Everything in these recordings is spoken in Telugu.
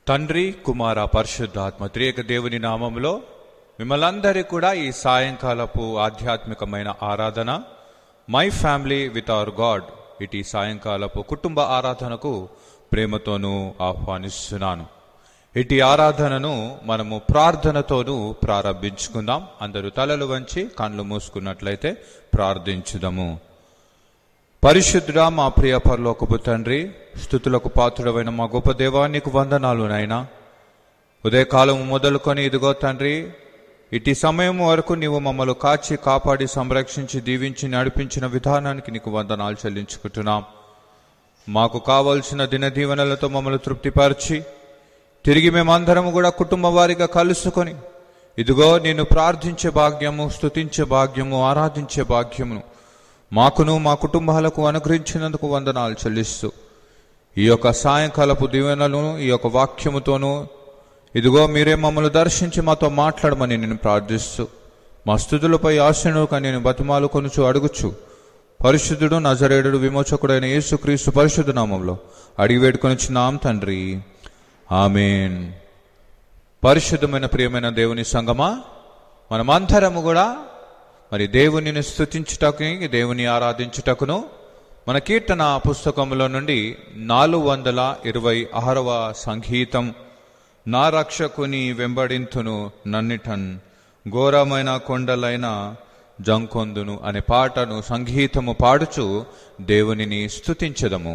తండ్రి కుమార పరిశుద్ధాత్మ త్రియక దేవుని నామంలో మిమ్మల్ందరి కూడా ఈ సాయంకాలపు ఆధ్యాత్మికమైన ఆరాధన my family with our God ఇటు సాయంకాలపు కుటుంబ ఆరాధనకు ప్రేమతోనూ ఆహ్వానిస్తున్నాను ఇటు ఆరాధనను మనము ప్రార్థనతోనూ ప్రారంభించుకుందాం అందరూ తలలు వంచి కళ్ళు మూసుకున్నట్లయితే ప్రార్థించుదాము పరిశుద్ధుడా మా ప్రియ పరలోకపు తండ్రి స్థుతులకు పాత్రుడమైన మా గొప్ప దేవానికి వందనాలు నాయనా ఉదయకాలం మొదలుకొని ఇదిగో తండ్రి ఇటు సమయం వరకు నీవు మమ్మల్ని కాచి కాపాడి సంరక్షించి దీవించి నడిపించిన విధానానికి నీకు వందనాలు చెల్లించుకుంటున్నాం మాకు కావలసిన దినదీవెనలతో మమ్మల్ని తృప్తిపరిచి తిరిగి మేమందరము కూడా కుటుంబ వారిగా కలుసుకొని ఇదిగో నేను ప్రార్థించే భాగ్యము స్తుతించే భాగ్యము ఆరాధించే భాగ్యమును మాకును మా కుటుంబాలకు అనుగ్రహించినందుకు వందనాలు చెల్లిస్తూ ఈ యొక్క సాయంకాలపు దీవెనలను ఈ యొక్క వాక్యముతోనూ ఇదిగో మీరే మమ్మల్ని దర్శించి మాతో మాట్లాడమని నేను ప్రార్థిస్తూ మా స్థుతులపై ఆశనుగా నేను బతిమాలు కొనుచు అడుగుచు పరిశుద్ధుడు నజరేయుడు విమోచకుడైన యేసుక్రీస్తు పరిశుద్ధ నామంలో అడిగి వేడుకొనిచున్నాం తండ్రి ఆమెన్ పరిశుద్ధమైన ప్రియమైన దేవుని సంగమా మనమందరము కూడా మరి దేవునిని స్థుతించుటకు దేవుని ఆరాధించుటకును మన కీర్తన పుస్తకంలో నుండి నాలుగు వందల ఇరవై ఆరవ సంగీతం నా రక్షకుని వెంబడింతును నన్నిటన్ ఘోరమైన కొండలైన జంకొందును అనే పాటను సంగీతము పాడుచు దేవునిని స్థుతించదము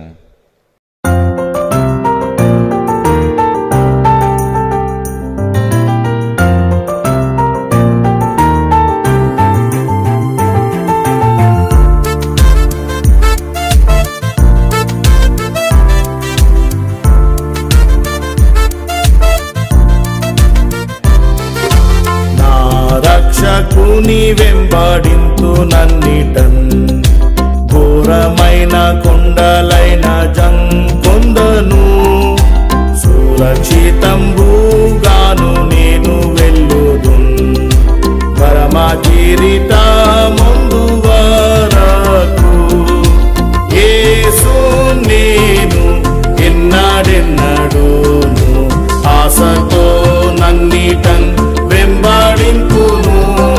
నా రక్షకుని వెంబడింతు నన్నిటన్ ఘోరమైన కొండలైన జంకొందను సురక్షితంబుగాను నేను వెళ్ళుదు పరమ కిరీట ముందు వరకు యేసు నేను ఎన్నాడెన్నడూను ఆశతో నన్నిటన్ వెంబడింపును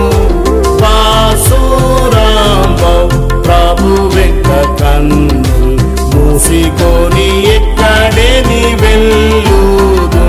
పాసురాంబౌ ప్రభు వెంక కన్ను మూసికొని ఎక్కడే నీ వెళ్ళుదున్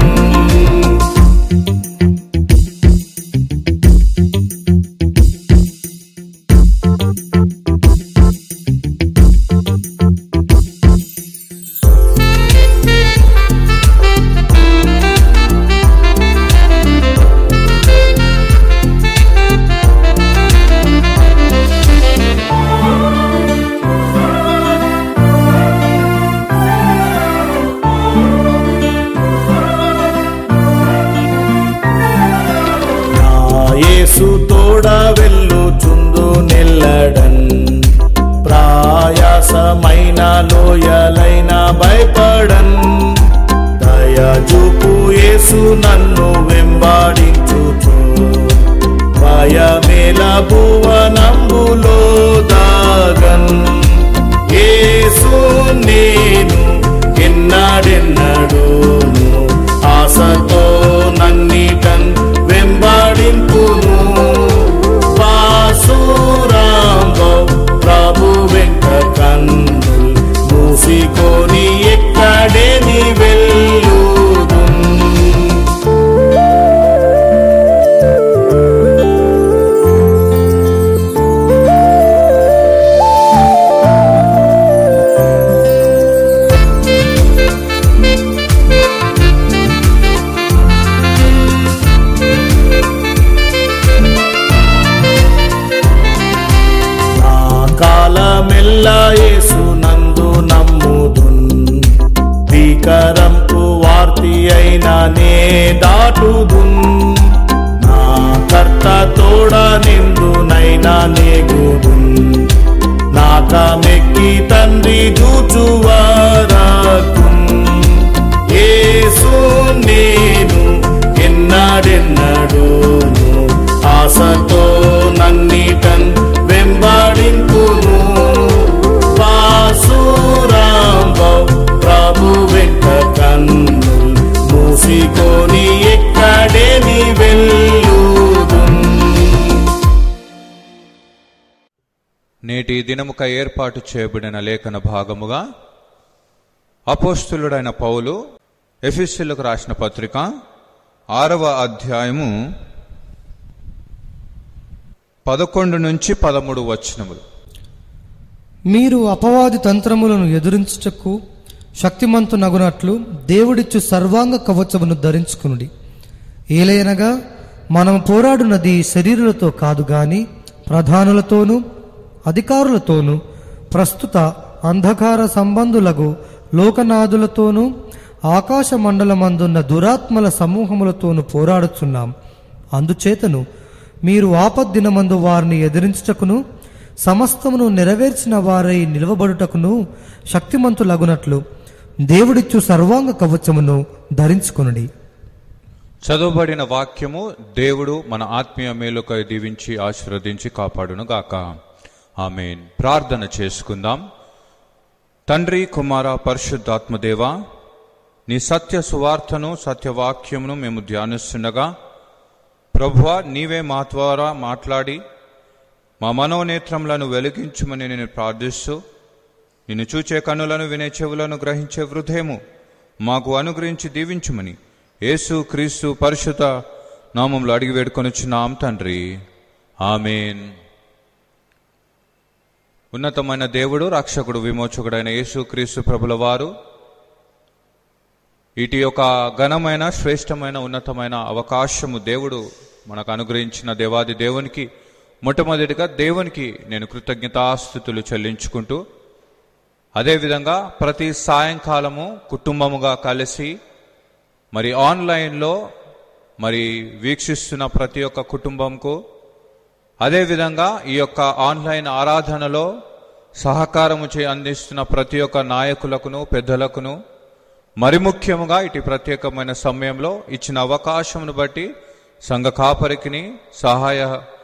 నా యేసు తోడ వెళ్ళుచుందు నెల్లడన్ ప్రాయాసమైన లోయలైన భయపడన్ దయజూపు యేసు నన్ను వెంబాడించుచు భయమేల భువనంబులో దాగన్ యేసు నేను ఎన్నాడెన్నడూను ఆశతో నన్నిటన్ వెంబడింపును పాసురాంబో ప్రభు వెంట కన్ను మూసికొని ఎక్కడే నీ వెళ్ళుదున్ నా కాలమెల్ల యేసు నందు నమ్ముదున్ భీకరంపు వార్తి అయిన నే దాటుదున్ నా కర్త తోడ నిందునైనా నేగుదున్ నాక మెక్కి తండ్రి చూచువారాకున్ యేసు నేను ఎన్నాడెన్నడూను ఆశతో నన్నిటన్ వెంబడింపును పాసురాంబౌ ప్రభు వెంట కన్ను మూసి నేటి దినముక ఏర్పాటు చేయబడిన లేఖన భాగముగా అపోస్తులుడైన పౌలు ఎఫిస్యులకు రాసిన పత్రిక ఆరవ అధ్యాయము పదకొండు నుంచి పదమూడు వచనములు మీరు అపవాది తంత్రములను ఎదురించుటకు శక్తిమంతునగునట్లు దేవుడిచ్చు సర్వాంగ కవచమును ధరించుకునుడి ఏలైనగా మనం పోరాడునది శరీరులతో కాదు గాని ప్రధానులతోనూ అధికారులతోనూ ప్రస్తుత అంధకార సంబంధులకు లోకనాథులతోనూ ఆకాశ మండలమందున్న దురాత్మల సమూహములతోనూ పోరాడుచున్నాం అందుచేతను మీరు ఆపద్దినమందు వారిని ఎదిరించుటకును సమస్తమును నెరవేర్చిన వారై నిలవబడుటకును శక్తిమంతులగునట్లు దేవుడిచ్చు సర్వాంగ కవచమును ధరించుకొనుడి చదువుబడిన వాక్యము దేవుడు మన ఆత్మీయ మేలుకై దీవించి ఆశీర్వదించి కాపాడును గాక ఆమెన్ ప్రార్థన చేసుకుందాం తండ్రి కుమార పరిశుద్ధాత్మదేవ నీ సత్య సువార్తను సత్యవాక్యమును మేము ధ్యానిస్తుండగా ప్రభువా నీవే మా ద్వారా మాట్లాడి మా మనోనేత్రములను వెలిగించుమని నేను ప్రార్థిస్తూ నిన్ను చూచే కన్నులను వినే చెవులను గ్రహించే హృదయము మాకు అనుగ్రహించి దీవించుమని యేసు క్రీస్తు పరిశుద్ధ నామంలో అడిగి వేడుకొనిచున్నాం తండ్రి ఆమెన్ ఉన్నతమైన దేవుడు రక్షకుడు విమోచకుడైన యేసు క్రీస్తు ప్రభుల వారు ఇటు యొక్క ఘనమైన శ్రేష్టమైన ఉన్నతమైన అవకాశము దేవుడు మనకు అనుగ్రహించిన దేవాది దేవునికి మొట్టమొదటిగా దేవునికి నేను కృతజ్ఞతాస్థుతులు చెల్లించుకుంటూ అదేవిధంగా ప్రతి సాయంకాలము కుటుంబముగా కలిసి మరి ఆన్లైన్లో మరి వీక్షిస్తున్న ప్రతి ఒక్క కుటుంబంకు అదేవిధంగా ఈ యొక్క ఆన్లైన్ ఆరాధనలో సహకారము చే అందిస్తున్న ప్రతి ఒక్క నాయకులకును పెద్దలకును మరి ముఖ్యముగా ఇటు ప్రత్యేకమైన సమయంలో ఇచ్చిన అవకాశమును బట్టి సంఘ కాపరికిని సహాయ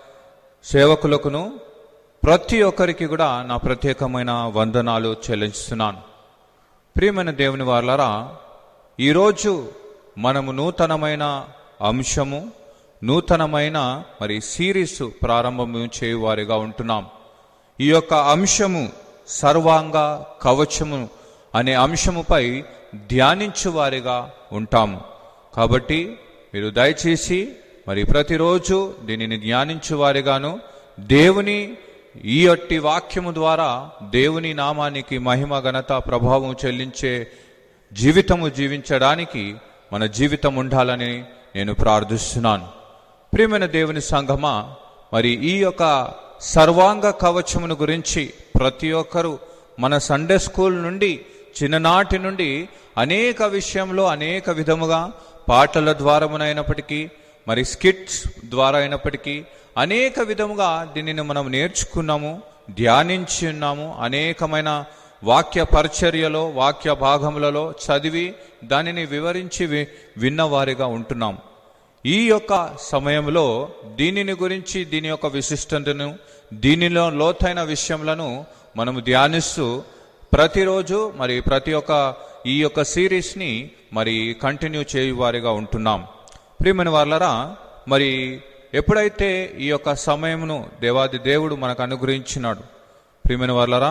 సేవకులకును ప్రతి ఒక్కరికి కూడా నా ప్రత్యేకమైన వందనాలు చెల్లిస్తున్నాను ప్రియమైన దేవుని వాళ్ళరా ఈరోజు మనము నూతనమైన అంశము నూతనమైన మరి సిరీస్ ప్రారంభము చేయువారిగా ఉంటున్నాం ఈ యొక్క అంశము సర్వాంగ కవచము అనే అంశముపై ధ్యానించువారిగా ఉంటాము కాబట్టి మీరు దయచేసి మరి ప్రతిరోజు దీనిని ధ్యానించువారిగాను దేవుని ఈ అట్టి వాక్యము ద్వారా దేవుని నామానికి మహిమ ఘనత ప్రభావం చెల్లించే జీవితము జీవించడానికి మన జీవితం ఉండాలని నేను ప్రార్థిస్తున్నాను ప్రియమైన దేవుని సంఘమా మరి ఈ యొక్క సర్వాంగ కవచమును గురించి ప్రతి ఒక్కరూ మన సండే స్కూల్ నుండి చిన్ననాటి నుండి అనేక విషయంలో అనేక విధముగా పాటల ద్వారమునైనప్పటికీ మరి స్కిట్స్ ద్వారా అయినప్పటికీ అనేక విధముగా దీనిని మనం నేర్చుకున్నాము ధ్యానించి ఉన్నాము అనేకమైన వాక్య పరిచర్యలో వాక్య భాగములలో చదివి దానిని వివరించి వి- విన్నవారిగా ఉంటున్నాం ఈ యొక్క సమయంలో దీనిని గురించి దీని యొక్క విశిష్టతను దీనిలో లోతైన విషయములను మనము ధ్యానిస్తూ ప్రతిరోజు మరి ప్రతి ఒక్క ఈ యొక్క సిరీస్ని మరి కంటిన్యూ చేయువారిగా ఉంటున్నాం ప్రియమైన వాళ్ళరా మరి ఎప్పుడైతే ఈ యొక్క సమయమును దేవాది దేవుడు మనకు అనుగ్రహించినాడు ప్రియమైన వాళ్ళరా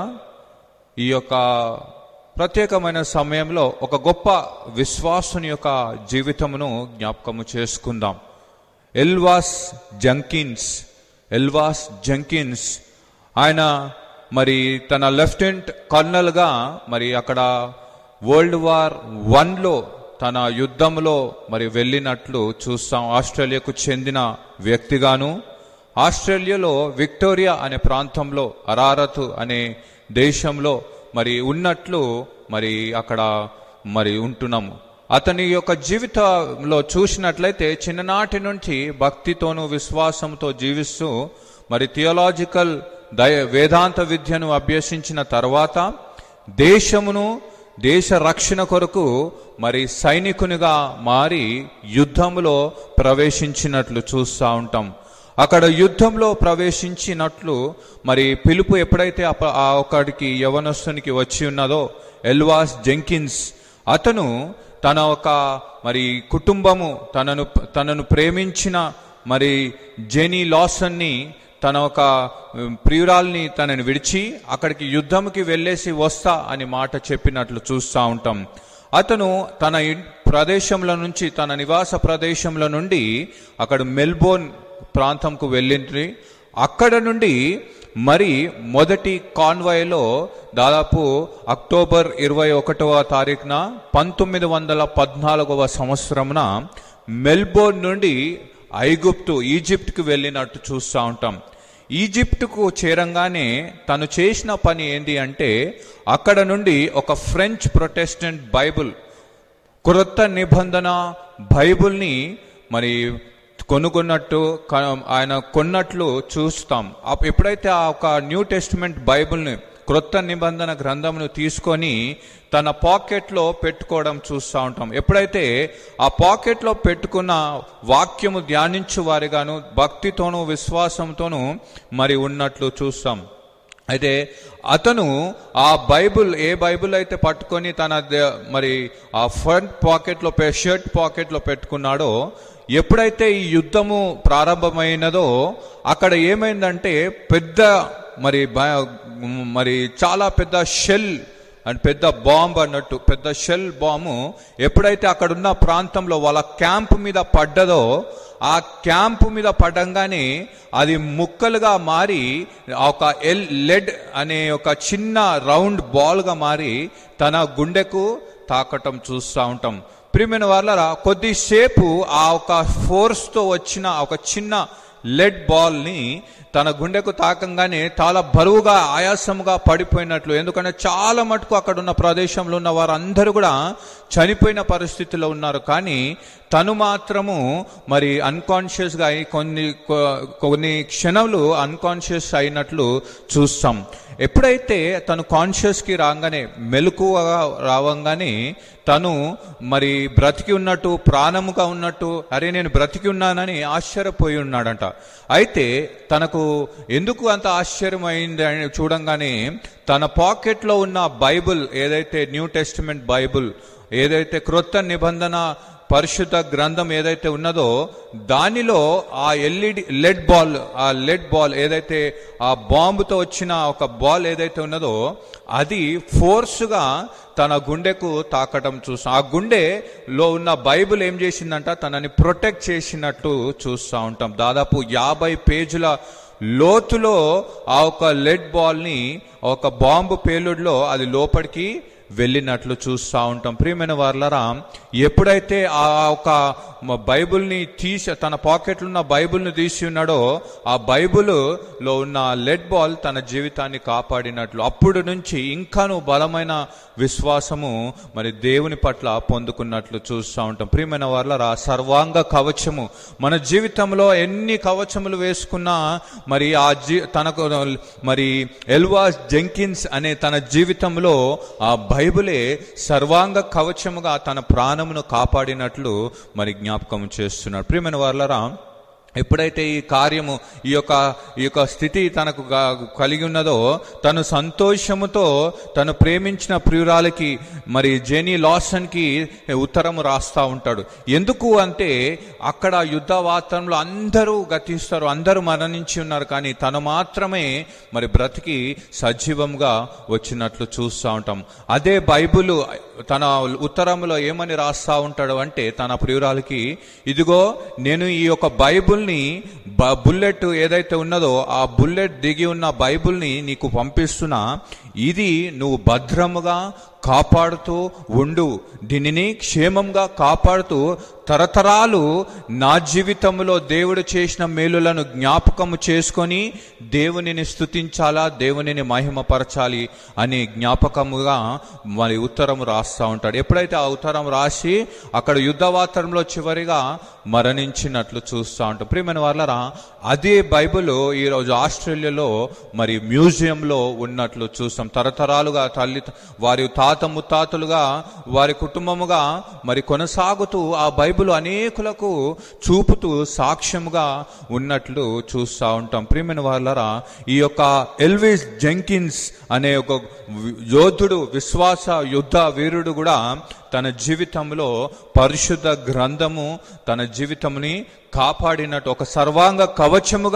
ఈ యొక్క ప్రత్యేకమైన సమయంలో ఒక గొప్ప విశ్వాసుని యొక్క జీవితమును జ్ఞాపకము చేసుకుందాం ఎల్వాస్ జంకిన్స్ ఎల్వాస్ జంకిన్స్ ఆయన మరి తన లెఫ్టినెంట్ కర్నల్గా మరి అక్కడ వరల్డ్ వార్ వన్లో తన యుద్ధంలో మరి వెళ్ళినట్లు చూస్తాం ఆస్ట్రేలియాకు చెందిన వ్యక్తిగాను ఆస్ట్రేలియాలో విక్టోరియా అనే ప్రాంతంలో అరారత్ అనే దేశంలో మరి ఉన్నట్లు మరి అక్కడ మరి ఉంటున్నాము అతని యొక్క జీవితంలో చూసినట్లయితే చిన్ననాటి నుంచి భక్తితోనూ విశ్వాసంతో జీవిస్తూ మరి థియోలాజికల్ దయ వేదాంత విద్యను అభ్యసించిన తర్వాత దేశమును దేశ రక్షణ కొరకు మరి సైనికునిగా మారి యుద్ధములో ప్రవేశించినట్లు చూస్తూ ఉంటాం అక్కడ యుద్ధంలో ప్రవేశించినట్లు మరి పిలుపు ఎప్పుడైతే అప- ఆ ఒకడికి యవనస్తునికి వచ్చి ఉన్నదో ఎల్వాస్ జెంకిన్స్ అతను తన ఒక మరి కుటుంబము తనను తనను ప్రేమించిన మరి జెనీ లాసన్ని తన ఒక ఉమ్, ప్రియురాల్ని తనని విడిచి అక్కడికి యుద్ధంకి వెళ్ళేసి వస్తా అని మాట చెప్పినట్లు చూస్తూ ఉంటాం అతను తన ఇన్- ప్రదేశంలో నుంచి తన నివాస ప్రదేశంలో నుండి అక్కడ మెల్బోర్న్ ప్రాంతంకు వెళ్ళింది అక్కడ నుండి మరి మొదటి కాన్వాయ్లో దాదాపు అక్టోబర్ ఇరవై ఒకటవ తారీఖున పంతొమ్మిది వందల పద్నాలుగవ సంవత్సరమున మెల్బోర్న్ నుండి ఐగుప్తు ఈజిప్ట్కి వెళ్ళినట్టు చూస్తూ ఉంటాం ఈజిప్టుకు చేరంగానే తను చేసిన పని ఏంటి అంటే అక్కడ నుండి ఒక ఫ్రెంచ్ ప్రొటెస్టెంట్ బైబుల్ క్రొత్త నిబంధన బైబుల్ని మరి కొనుగొన్నట్టు క- ఆయన కొన్నట్లు చూస్తాం అప్- ఎప్పుడైతే ఆ ఒక న్యూ టెస్టిమెంట్ బైబుల్ని క్రొత్త నిబంధన గ్రంథమును తీసుకొని తన పాకెట్లో పెట్టుకోవడం చూస్తూ ఉంటాం ఎప్పుడైతే ఆ పాకెట్లో పెట్టుకున్న వాక్యము ధ్యానించు వారిగాను భక్తితోనూ విశ్వాసంతోనూ మరి ఉన్నట్లు చూస్తాం అయితే అతను ఆ బైబుల్ ఏ బైబుల్ అయితే పట్టుకొని తన ద- మరి ఆ ఫ్రంట్ పాకెట్లో పె- షర్ట్ పాకెట్లో పెట్టుకున్నాడో ఎప్పుడైతే ఈ యుద్ధము ప్రారంభమైనదో అక్కడ ఏమైందంటే పెద్ద మరి బ- మరి చాలా పెద్ద షెల్ అండ్ పెద్ద బాంబ్ అన్నట్టు పెద్ద షెల్ బాంబు ఎప్పుడైతే అక్కడున్న ప్రాంతంలో వాళ్ళ క్యాంప్ మీద పడ్డదో ఆ క్యాంప్ మీద పడంగానే అది ముక్కలుగా మారి ఒక ఎల్ లెడ్ అనే ఒక చిన్న రౌండ్ బాల్గా మారి తన గుండెకు తాకటం చూస్తూ ఉంటాం ప్రియమైన వాళ్ళ కొద్దిసేపు ఆ ఒక ఫోర్స్తో వచ్చిన ఒక చిన్న లెడ్ బాల్ని తన గుండెకు తాకంగానే చాలా బరువుగా ఆయాసముగా పడిపోయినట్లు ఎందుకంటే చాలా మటుకు అక్కడ ఉన్న ప్రదేశంలో ఉన్న వారందరూ కూడా చనిపోయిన పరిస్థితిలో ఉన్నారు కానీ తను మాత్రము మరి అన్కాన్షియస్గా అయి కొన్ని కొ- కొన్ని క్షణాలు అన్కాన్షియస్ అయినట్లు చూస్తాం ఎప్పుడైతే తను కాన్షియస్కి రాగానే మెలకువగా రావంగానే తను మరి బ్రతికి ఉన్నట్టు ప్రాణముగా ఉన్నట్టు అరే నేను బ్రతికి ఉన్నానని ఆశ్చర్యపోయి ఉన్నాడంట అయితే తనకు ఎందుకు అంత ఆశ్చర్యం అయింది అని చూడంగానే తన పాకెట్లో ఉన్న బైబుల్ ఏదైతే న్యూ టెస్టిమెంట్ బైబుల్ ఏదైతే క్రొత్త నిబంధన పరిశుద్ధ గ్రంథం ఏదైతే ఉన్నదో దానిలో ఆ ఎల్ఈడి లెడ్ బాల్ ఆ లెడ్ బాల్ ఏదైతే ఆ బాంబుతో వచ్చిన ఒక బాల్ ఏదైతే ఉన్నదో అది ఫోర్స్గా తన గుండెకు తాకడం చూస్తాం ఆ గుండెలో ఉన్న బైబిల్ ఏం చేసిందంట తనని ప్రొటెక్ట్ చేసినట్టు చూస్తూ ఉంటాం దాదాపు యాభై పేజీల లోతులో ఆ ఒక లెడ్ బాల్ని ఒక బాంబు పేలుడులో అది లోపలికి వెళ్ళినట్లు చూస్తూ ఉంటాం ప్రియమైన వార్లరా ఎప్పుడైతే ఆ ఒక మ- బైబిల్ని తీసి తన పాకెట్లో ఉన్న బైబిల్ని తీసి ఉన్నాడో ఆ బైబిల్లో ఉన్న లెడ్ బాల్ తన జీవితాన్ని కాపాడినట్లు అప్పుడు నుంచి ఇంకాను బలమైన విశ్వాసము మరి దేవుని పట్ల పొందుకున్నట్లు చూస్తూ ఉంటాం ప్రియమైన వార్లరా సర్వాంగ కవచము మన జీవితంలో ఎన్ని కవచములు వేసుకున్నా మరి ఆ జీ తనకు మరి ఎల్వా జెంకిన్స్ అనే తన జీవితంలో ఆ బైబిలే సర్వాంగ కవచముగా తన ప్రాణమును కాపాడినట్లు మరి జ్ఞాపకం చేస్తున్నాడు ప్రియమైన వాళ్ళరా ఎప్పుడైతే ఈ కార్యము ఈ యొక్క ఈ యొక్క స్థితి తనకు గా- కలిగి ఉన్నదో తను సంతోషముతో తను ప్రేమించిన ప్రియురాలకి మరి జెనీ లాసన్కి ఉత్తరము రాస్తా ఉంటాడు ఎందుకు అంటే అక్కడ యుద్ధ వాతావరణంలో అందరూ గతిస్తారు అందరూ మరణించి ఉన్నారు కానీ తను మాత్రమే మరి బ్రతికి సజీవంగా వచ్చినట్లు చూస్తూ ఉంటాం అదే బైబిల్ తన ఉత్తరములో ఏమని రాస్తా ఉంటాడు అంటే తన ప్రియురాలకి ఇదిగో నేను ఈ యొక్క బైబిల్ని బ- బుల్లెట్ ఏదైతే ఉన్నదో ఆ బుల్లెట్ దిగి ఉన్న బైబిల్ని నీకు పంపిస్తున్నా ఇది నువ్వు భద్రముగా కాపాడుతూ ఉండు దీనిని క్షేమంగా కాపాడుతూ తరతరాలు నా జీవితంలో దేవుడు చేసిన మేలులను జ్ఞాపకము చేసుకొని దేవునిని స్తుతించాలా దేవునిని మహిమపరచాలి అని జ్ఞాపకముగా మరి ఉత్తరం రాస్తా ఉంటాడు ఎప్పుడైతే ఆ ఉత్తరం రాసి అక్కడ యుద్ధ వాతావరణంలో చివరిగా మరణించినట్లు చూస్తూ ఉంటాం ప్రియమైన వాళ్ళరా అదే బైబిల్ ఈరోజు ఆస్ట్రేలియాలో మరి మ్యూజియంలో ఉన్నట్లు చూస్తాం తరతరాలుగా తల్లి వారి తాత ముత్తాతలుగా వారి కుటుంబముగా మరి కొనసాగుతూ ఆ బైబిల్ అనేకులకు చూపుతూ సాక్ష్యముగా ఉన్నట్లు చూస్తూ ఉంటాం ప్రియమైన వాళ్ళరా ఈ యొక్క ఎల్విస్ జెంకిన్స్ అనే ఒక వి- యోధుడు విశ్వాస యుద్ధ వీరుడు కూడా తన జీవితంలో పరిశుద్ధ గ్రంథము తన జీవితముని కాపాడినట్టు ఒక సర్వాంగ కవచముగా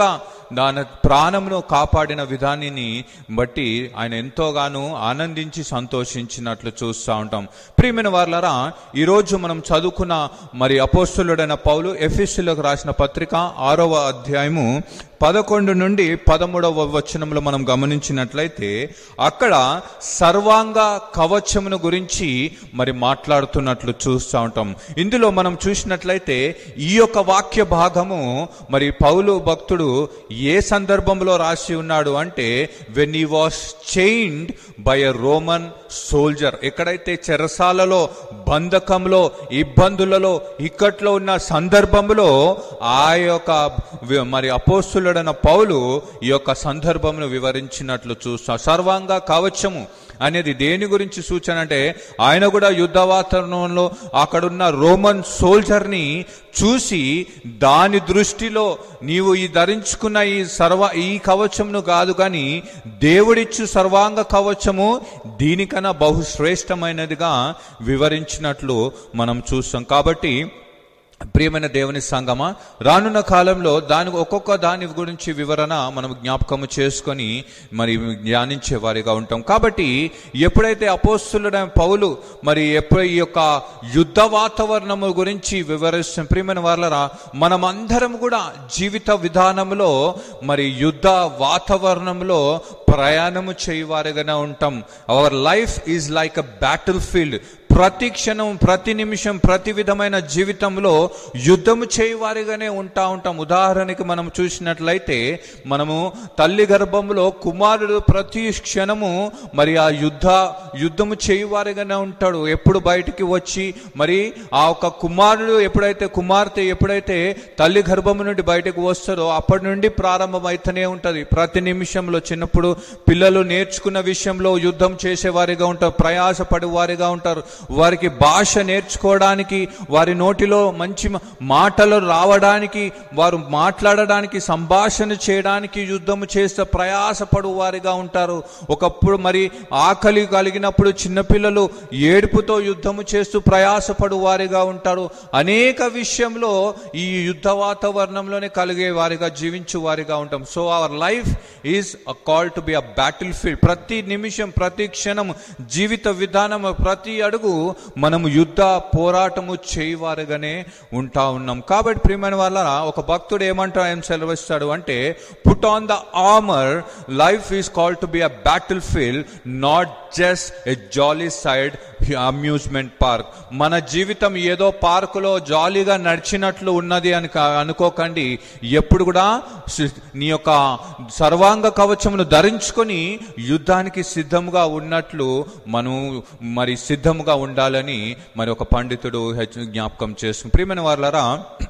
దాని ప్రాణమును కాపాడిన విధానిని బట్టి ఆయన ఎంతోగానో ఆనందించి సంతోషించినట్లు చూస్తూ ఉంటాం ప్రియమైన వాళ్ళరా ఈరోజు మనం చదువుకున్న మరి అపోస్తులుడైన పౌలు ఎఫీసులకు రాసిన పత్రిక ఆరవ అధ్యాయము పదకొండు నుండి పదమూడవ వచనంలో మనం గమనించినట్లయితే అక్కడ సర్వాంగ కవచమును గురించి మరి మాట్లాడుతున్నట్లు చూస్తూ ఉంటాం ఇందులో మనం చూసినట్లయితే ఈ యొక్క వాక్య భాగము మరి పౌలు భక్తుడు ఏ సందర్భంలో రాసి ఉన్నాడు అంటే when I was chained by a Roman soldier ఎక్కడైతే చెరసాలలో బంధకంలో ఇబ్బందులలో ఇక్కట్లో ఉన్న సందర్భంలో ఆ యొక్క వి- మరి అపోస్తులుడైన పౌలు ఈ యొక్క సందర్భమును వివరించినట్లు చూస్తా సర్వాంగ కవచము అనేది దేని గురించి సూచన అంటే ఆయన కూడా యుద్ధ వాతావరణంలో అక్కడున్న రోమన్ సోల్జర్ని చూసి దాని దృష్టిలో నీవు ఈ ధరించుకున్న ఈ సర్వ ఈ కవచమును కాదు కానీ దేవుడిచ్చు సర్వాంగ కవచము దీనికన్నా బహుశ్రేష్టమైనదిగా వివరించినట్లు మనం చూస్తాం కాబట్టి ప్రియమైన దేవుని సంగమా రానున్న కాలంలో దాని ఒక్కొక్క దాని గురించి వివరణ మనం జ్ఞాపకము చేసుకొని మరి ధ్యానించే వారిగా ఉంటాం కాబట్టి ఎప్పుడైతే అపోస్తులుడైన పౌలు మరి ఎప్పుడు ఈ యొక్క యుద్ధ వాతావరణము గురించి వివరిస్తున్న ప్రియమైన వాళ్ళరా మనమందరం కూడా జీవిత విధానంలో మరి యుద్ధ వాతావరణంలో ప్రయాణము చేయవారిగానే ఉంటాం our life is like a battle field ప్రతి క్షణం ప్రతి నిమిషం ప్రతి విధమైన జీవితంలో యుద్ధము చేయవారిగానే ఉంటా ఉంటాం ఉదాహరణకి మనం చూసినట్లయితే మనము తల్లి గర్భంలో కుమారుడు ప్రతి క్షణము మరి ఆ యుద్ధ యుద్ధము చేయవారిగానే ఉంటాడు ఎప్పుడు బయటికి వచ్చి మరి ఆ ఒక కుమారుడు ఎప్పుడైతే కుమార్తె ఎప్పుడైతే తల్లి గర్భము నుండి బయటకు వస్తారో అప్పటి నుండి ప్రారంభమైతేనే ఉంటది ప్రతి నిమిషంలో చిన్నప్పుడు పిల్లలు నేర్చుకున్న విషయంలో యుద్ధం చేసేవారిగా ఉంటారు ప్రయాసపడే వారిగా ఉంటారు వారికి భాష నేర్చుకోవడానికి వారి నోటిలో మంచి మ- మాటలు రావడానికి వారు మాట్లాడడానికి సంభాషణ చేయడానికి యుద్ధము చేస్తే ప్రయాసపడు వారిగా ఉంటారు ఒకప్పుడు మరి ఆకలి కలిగినప్పుడు చిన్నపిల్లలు ఏడుపుతో యుద్ధము చేస్తూ ప్రయాసపడు వారిగా ఉంటారు అనేక విషయంలో ఈ యుద్ధ వాతావరణంలోనే కలిగే వారిగా జీవించు వారిగా ఉంటాం so our life is a call to be a battle field ప్రతి నిమిషం ప్రతి క్షణం జీవిత విధానం ప్రతి అడుగు మనము యుద్ధ పోరాటము చేయవారుగానే ఉంటా ఉన్నాం కాబట్టి ప్రియమైన వాళ్ళ ఒక భక్తుడు ఏమంటా ఏం సెలవిస్తాడు అంటే put on the armour life is call to be a battle field not just a jolly side amusement park మన జీవితం ఏదో పార్కులో జాలీగా నడిచినట్లు ఉన్నది అని కా- అనుకోకండి ఎప్పుడు కూడా సి- నీ యొక్క సర్వాంగ కవచమును ధరించుకొని యుద్ధానికి సిద్ధంగా ఉన్నట్లు మనం మరి సిద్ధముగా ఉండాలని మరి ఒక పండితుడు హెచ్చ- జ్ఞాపకం చేస్తుంది ప్రియమైన వాళ్ళరా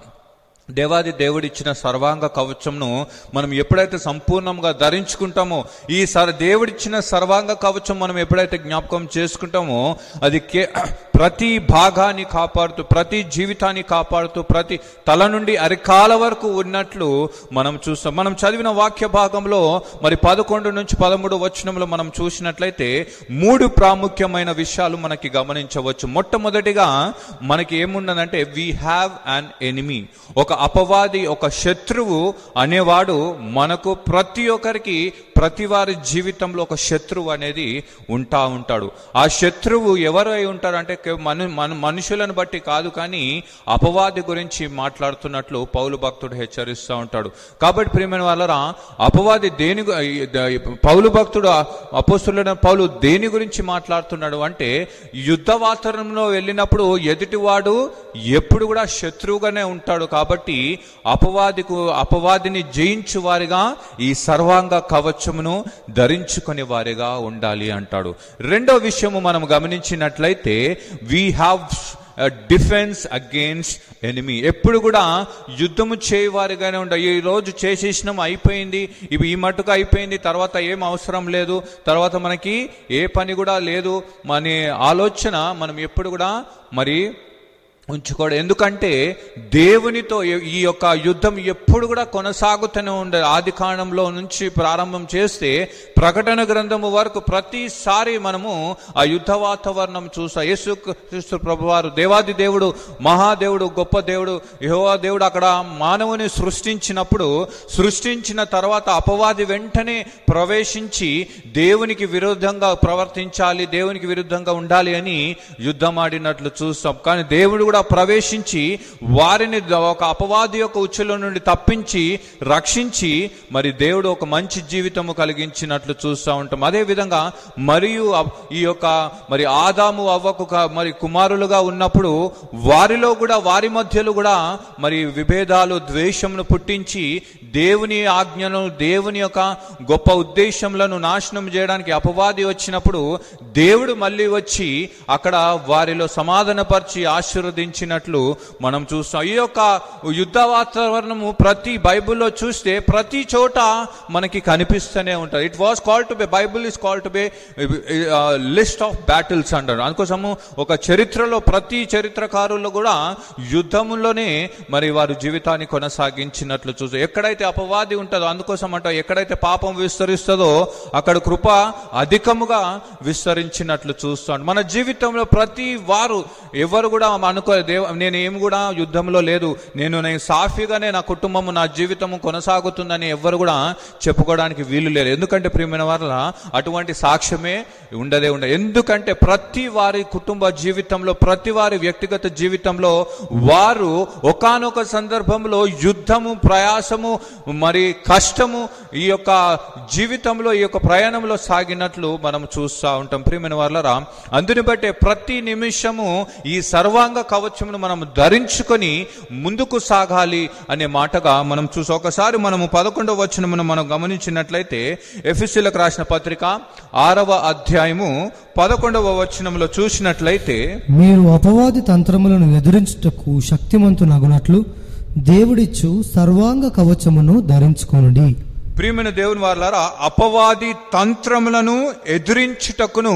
దేవాది దేవుడిచ్చిన సర్వాంగ కవచంను మనం ఎప్పుడైతే సంపూర్ణంగా ధరించుకుంటామో ఈ సర్ దేవుడిచ్చిన సర్వాంగ కవచం మనం ఎప్పుడైతే జ్ఞాపకం చేసుకుంటామో అది కే ప్రతి భాగాన్ని కాపాడుతూ ప్రతి జీవితాన్ని కాపాడుతూ ప్రతి తల నుండి అరికాల వరకు ఉన్నట్లు మనం చూస్తాం మనం చదివిన వాక్య భాగంలో మరి పదకొండు నుంచి పదమూడు వచనంలో మనం చూసినట్లయితే మూడు ప్రాముఖ్యమైన విషయాలు మనకి గమనించవచ్చు మొట్టమొదటిగా మనకి ఏమున్నదంటే వీ హ్యావ్ అన్ ఎనిమీ ఒక అపవాది ఒక శత్రువు అనేవాడు మనకు ప్రతి ఒక్కరికి ప్రతి వారి జీవితంలో ఒక శత్రువు అనేది ఉంటా ఉంటాడు ఆ శత్రువు ఎవరు అయి ఉంటారంటే కే- మను మన మనుషులను బట్టి కాదు కానీ అపవాది గురించి మాట్లాడుతున్నట్లు పౌలు భక్తుడు హెచ్చరిస్తూ ఉంటాడు కాబట్టి ప్రియమైన వాళ్ళరా అపవాది దేని గు- ఈ ద- పౌలు భక్తుడు అపోస్తులైన పౌలు దేని గురించి మాట్లాడుతున్నాడు అంటే యుద్ధ వాతావరణంలో వెళ్ళినప్పుడు ఎదుటివాడు ఎప్పుడు కూడా శత్రువుగానే ఉంటాడు కాబట్టి అపవాదికు అపవాదిని జయించు వారిగా ఈ సర్వాంగ కవచమును ధరించుకునే వారిగా ఉండాలి అంటాడు రెండో విషయము మనం గమనించినట్లయితే we have defence against enemy ఎప్పుడు కూడా యుద్ధము చేయవారిగానే ఉండ ఈ రోజు చేసేసినాం అయిపోయింది ఇవి ఈ మట్టుకు అయిపోయింది తర్వాత ఏం అవసరం లేదు తర్వాత మనకి ఏ పని కూడా లేదు మన ఆలోచన మనం ఎప్పుడు కూడా మరి ఉంచుకోవడం ఎందుకంటే దేవునితో ఈ- ఈ యొక్క యుద్ధం ఎప్పుడు కూడా కొనసాగుతూనే ఉండదు ఆది కాండంలో నుంచి ప్రారంభం చేస్తే ప్రకటన గ్రంథము వరకు ప్రతిసారి మనము ఆ యుద్ధ వాతావరణం చూసా యేసు క్రీస్తు ప్రభువారు దేవాది దేవుడు మహాదేవుడు గొప్ప దేవుడు యెహోవా దేవుడు అక్కడ మానవుని సృష్టించినప్పుడు సృష్టించిన తర్వాత అపవాది వెంటనే ప్రవేశించి దేవునికి విరుద్ధంగా ప్రవర్తించాలి దేవునికి విరుద్ధంగా ఉండాలి అని యుద్ధం ఆడినట్లు చూస్తాం కానీ దేవుడు కూడా ప్రవేశించి వారిని ఒక అపవాది యొక్క ఉచ్చుల నుండి తప్పించి రక్షించి మరి దేవుడు ఒక మంచి జీవితము కలిగించినట్లు చూస్తూ ఉంటాం అదే విధంగా మరియు అవ్- ఈ యొక్క మరి ఆదాము అవ్వకు క- మరి కుమారులుగా ఉన్నప్పుడు వారిలో కూడా వారి మధ్యలో కూడా మరి విభేదాలు ద్వేషమును పుట్టించి దేవుని ఆజ్ఞను దేవుని యొక్క గొప్ప ఉద్దేశములను నాశనం చేయడానికి అపవాది వచ్చినప్పుడు దేవుడు మళ్ళీ వచ్చి అక్కడ వారిలో సమాధానపరిచి ఆశీర్వదించినట్లు మనం చూస్తాం ఈ యొక్క యుద్ధ వాతావరణము ప్రతి బైబిల్లో చూస్తే ప్రతి చోట మనకి కనిపిస్తూనే ఉంటుంది it was call to be Bible is call to be list of battles అంటారు అందుకోసము ఒక చరిత్రలో ప్రతి చరిత్రకారులు కూడా యుద్ధములోనే మరి వారు జీవితాన్ని కొనసాగించినట్లు చూస్తారు ఎక్కడైతే అపవాది ఉంటుందో అందుకోసం అంట ఎక్కడైతే పాపం విస్తరిస్తుందో అక్కడ కృప అధికముగా విస్తరించినట్లు చూస్తాడు మన జీవితంలో ప్రతి వారు ఎవరు కూడా అనుకో దేవ నేను ఏమి కూడా యుద్ధంలో లేదు నేను నేను సాఫీగానే నా కుటుంబము నా జీవితము కొనసాగుతుందని ఎవరు కూడా చెప్పుకోవడానికి వీలు లేదు ఎందుకంటే ప్రియమైన వల్ల అటువంటి సాక్ష్యమే ఉండదే ఉండదు ఎందుకంటే ప్రతి వారి కుటుంబ జీవితంలో ప్రతి వారి వ్యక్తిగత జీవితంలో వారు ఒకానొక సందర్భంలో యుద్ధము ప్రయాసము మరి కష్టము ఈ యొక్క జీవితంలో ఈ యొక్క ప్రయాణంలో సాగినట్లు మనం చూస్తూ ఉంటాం ప్రియమైన వాళ్ళరా అందుని బట్టే ప్రతి నిమిషము ఈ సర్వాంగ కవచమును మనం ధరించుకొని ముందుకు సాగాలి అనే మాటగా మనం చూసి ఒకసారి మనము పదకొండవ వచనమును మనం గమనించినట్లయితే ఎఫ్ఎస్సీలకు రాసిన పత్రిక ఆరవ అధ్యాయము పదకొండవ వచనంలో చూసినట్లయితే మీరు అపవాది తంత్రములను ఎదిరించుటకు శక్తిమంతునగునట్లు దేవుడిచ్చు సర్వాంగ కవచమును ధరించుకొనుడి ప్రియమైన దేవుని వారులారా అపవాది తంత్రములను ఎదిరించుటకును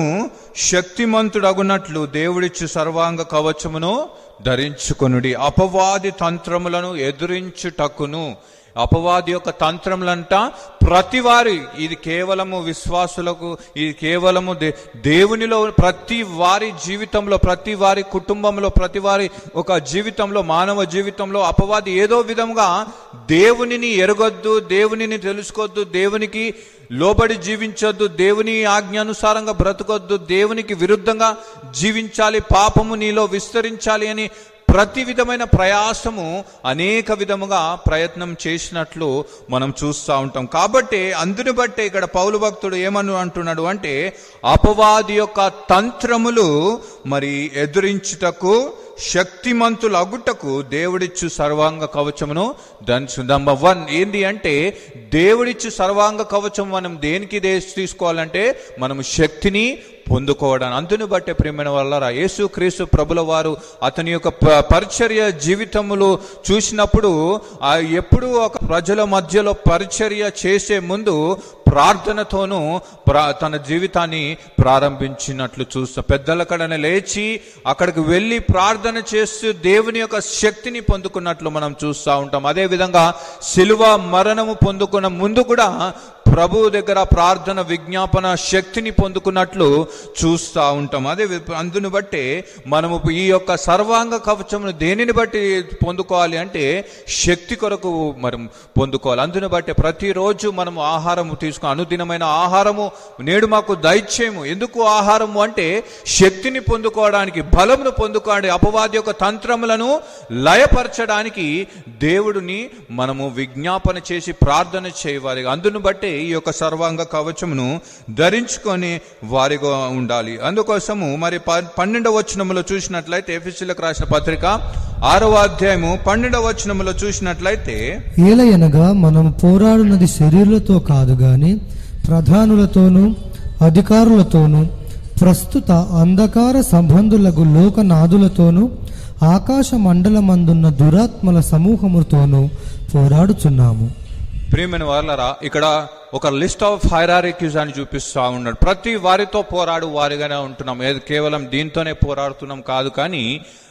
శక్తిమంతుడగునట్లు దేవుడిచ్చు సర్వాంగ కవచమును ధరించుకొనుడి అపవాది తంత్రములను ఎదిరించుటకును అపవాది యొక్క తంత్రములంట ప్రతి వారి ఇది కేవలము విశ్వాసులకు ఇది కేవలము దే- దేవునిలో ప్రతి వారి జీవితంలో ప్రతి వారి కుటుంబంలో ప్రతి వారి ఒక జీవితంలో మానవ జీవితంలో అపవాది ఏదో విధంగా దేవునిని ఎరగొద్దు దేవునిని తెలుసుకోవద్దు దేవునికి లోబడి జీవించొద్దు దేవుని ఆజ్ఞానుసారంగా బ్రతకొద్దు దేవునికి విరుద్ధంగా జీవించాలి పాపము నీలో విస్తరించాలి అని ప్రతి విధమైన ప్రయాసము అనేక విధముగా ప్రయత్నం చేసినట్లు మనం చూస్తూ ఉంటాం కాబట్టి అందుని బట్టే ఇక్కడ పౌలు భక్తుడు ఏమను అంటున్నాడు అంటే అపవాది యొక్క తంత్రములు మరి ఎదురించుటకు శక్తిమంతులు అగుటకు దేవుడిచ్చు సర్వాంగ కవచమును ధరించు నంబర్ వన్ ఏంటి అంటే దేవుడిచ్చు సర్వాంగ కవచం మనం దేనికి దే- తీసుకోవాలంటే మనం శక్తిని పొందుకోవడానికి అందుని బట్టే ప్రియమైన వల్ల యేసు క్రీస్తు ప్రభుల వారు అతని యొక్క ప- పరిచర్య జీవితములు చూసినప్పుడు ఆ ఎప్పుడు ఒక ప్రజల మధ్యలో పరిచర్య చేసే ముందు ప్రార్థనతోనూ ప్రా తన జీవితాన్ని ప్రారంభించినట్లు చూస్తాం పెద్దల కడన లేచి అక్కడికి వెళ్ళి ప్రార్థన చేస్తూ దేవుని యొక్క శక్తిని పొందుకున్నట్లు మనం చూస్తూ ఉంటాం అదే విధంగా శిలువ మరణము పొందుకున్న ముందు కూడా ప్రభు దగ్గర ప్రార్థన విజ్ఞాపన శక్తిని పొందుకున్నట్లు చూస్తూ ఉంటాం అదే వి- అందుని బట్టి మనము ఈ యొక్క సర్వాంగ కవచమును దేనిని బట్టి పొందుకోవాలి అంటే శక్తి కొరకు మనం పొందుకోవాలి అందుని బట్టి ప్రతిరోజు మనము ఆహారము తీసుకుని అనుదినమైన ఆహారము నేడు మాకు దైత్యము ఎందుకు ఆహారము అంటే శక్తిని పొందుకోవడానికి బలమును పొందుకోవడానికి అపవాది యొక్క తంత్రములను లయపరచడానికి దేవుడిని మనము విజ్ఞాపన చేసి ప్రార్థన చేయవాలి అందును బట్టి ఈ యొక్క సర్వాంగ కవచమును ధరించుకొని వారిగా ఉండాలి అందుకోసము మరి ప- పన్నెండవ వచనములో చూసినట్లయితే ఎఫ్ఎస్సీలకు రాసిన పత్రిక ఆరవ అధ్యాయము పన్నెండవ వచనములో చూసినట్లయితే ఏలయనగా మనం పోరాడున్నది శరీరులతో కాదు గాని ప్రధానులతోనూ అధికారులతోనూ ప్రస్తుత అంధకార సంబంధులకు లోకనాథులతోనూ ఆకాశ మండలమందున్న దురాత్మల సమూహముతోనూ పోరాడుచున్నాము ప్రియమైన వాళ్ళరా ఇక్కడ ఒక లిస్ట్ ఆఫ్ హైరారిక్యూస్ అని చూపిస్తా ఉన్నాడు ప్రతి వారితో పోరాడు వారిగానే ఉంటున్నాం ఏది కేవలం దీంతోనే పోరాడుతున్నాం కాదు కానీ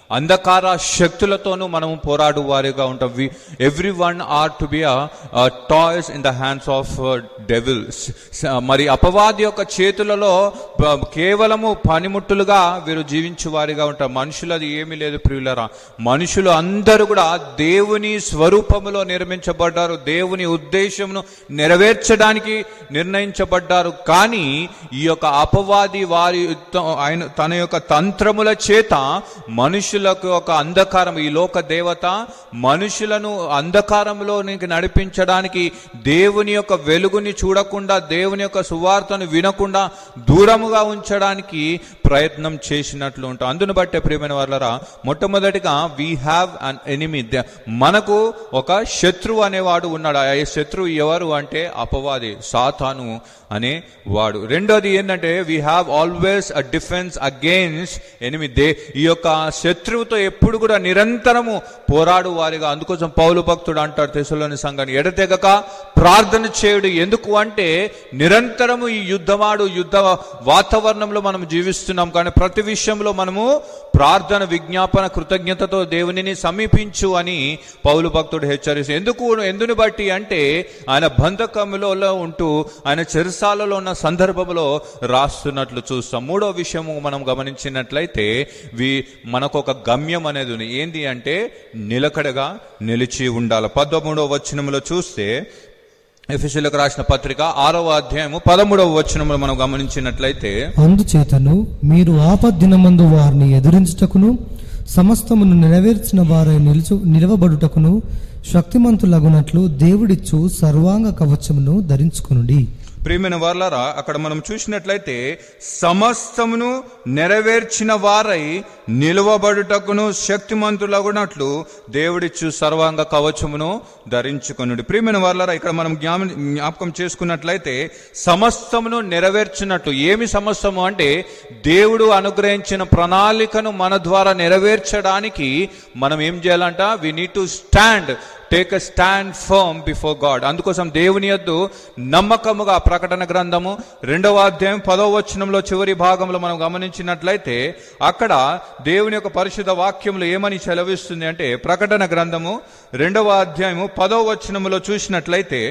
అంధకార శక్తులతోనూ మనము పోరాడు వారిగా ఉంటాం we every one are to be toys in the hands of devils మరి అపవాది యొక్క చేతులలో ప- కేవలము పనిముట్టులుగా వీరు జీవించు వారిగా ఉంటారు మనుషులది ఏమీ లేదు ప్రియులరా మనుషులు అందరూ కూడా దేవుని స్వరూపములో నిర్మించబడ్డారు దేవుని ఉద్దేశమును నెరవేర్చడానికి నిర్ణయించబడ్డారు కానీ ఈ యొక్క అపవాది వారి త- ఆయన తన యొక్క తంత్రముల చేత మనుషులకు ఒక అంధకారం ఈ లోక దేవత మనుషులను అంధకారంలోనికి నడిపించడానికి దేవుని యొక్క వెలుగుని చూడకుండా దేవుని యొక్క సువార్తను వినకుండా దూరముగా ఉంచడానికి ప్రయత్నం చేసినట్లు ఉంటాం అందును బట్టే ప్రియమైన వాళ్ళరా మొట్టమొదటిగా వీ హ్యావ్ అన్ ఎనిమి మనకు ఒక శత్రువు అనేవాడు ఉన్నాడు ఆ శత్రువు ఎవరు అంటే అపవాది సాతాను అనే వాడు రెండోది ఏంటంటే we have always a defence against enemy the ఈ యొక్క శత్రువుతో ఎప్పుడు కూడా నిరంతరము పోరాడు వారిగా అందుకోసం పౌలు భక్తుడు అంటాడు తెసలోని సంఘాన్ని ఎడతెగక ప్రార్థన చేయుడు ఎందుకు అంటే నిరంతరము ఈ యుద్ధమాడు యుద్ధ వాతావరణంలో మనం జీవిస్తున్నాం కానీ ప్రతి విషయంలో మనము ప్రార్థన విజ్ఞాపన కృతజ్ఞతతో దేవునిని సమీపించు అని పౌలు భక్తుడు హెచ్చరిస్తూ ఎందుకు ఎందుని బట్టి అంటే ఆయన బంధకములలో ఉంటూ ఆయన చెరసాలలో ఉన్న సందర్భంలో రాస్తున్నట్లు చూస్తాం మూడో విషయము మనం గమనించినట్లయితే వి మనకు ఒక గమ్యం అనేది ఉంది ఏంది అంటే నిలకడగా నిలిచి ఉండాలి పదమూడవ వచనంలో చూస్తే ఎఫ్ఎస్సీలకు రాసిన పత్రిక ఆరవ అధ్యాయము పదమూడవ వచనంలో మనం గమనించినట్లయితే అందుచేతను మీరు ఆపద్దినమందు వారిని ఎదిరించుటకును సమస్తమును నెరవేర్చిన వారై నిలుచు నిలవబడుటకును శక్తిమంతులగునట్లు దేవుడిచ్చు సర్వాంగ కవచమును ధరించుకునుడి ప్రియమైన వార్లారా అక్కడ మనం చూసినట్లయితే సమస్తమును నెరవేర్చిన వారై నిలువబడుటకును శక్తిమంతులగునట్లు దేవుడిచ్చు సర్వాంగ కవచమును ధరించుకొనుడి ప్రియమైన వార్లారా ఇక్కడ మనం జ్ఞాప జ్ఞాపకం చేసుకున్నట్లయితే సమస్తమును నెరవేర్చినట్లు ఏమి సమస్తము అంటే దేవుడు అనుగ్రహించిన ప్రణాళికను మన ద్వారా నెరవేర్చడానికి మనం ఏం చేయాలంట we need to stand take a stand firm before God అందుకోసం దేవుని యొద్దు నమ్మకముగా ప్రకటన గ్రంథము రెండవ అధ్యాయం పదవ వచనంలో చివరి భాగంలో మనం గమనించినట్లయితే అక్కడ దేవుని యొక్క పరిశుద్ధ వాక్యములు ఏమని సెలవిస్తుంది అంటే ప్రకటన గ్రంథము రెండవ అధ్యాయము పదవ వచనములో చూసినట్లయితే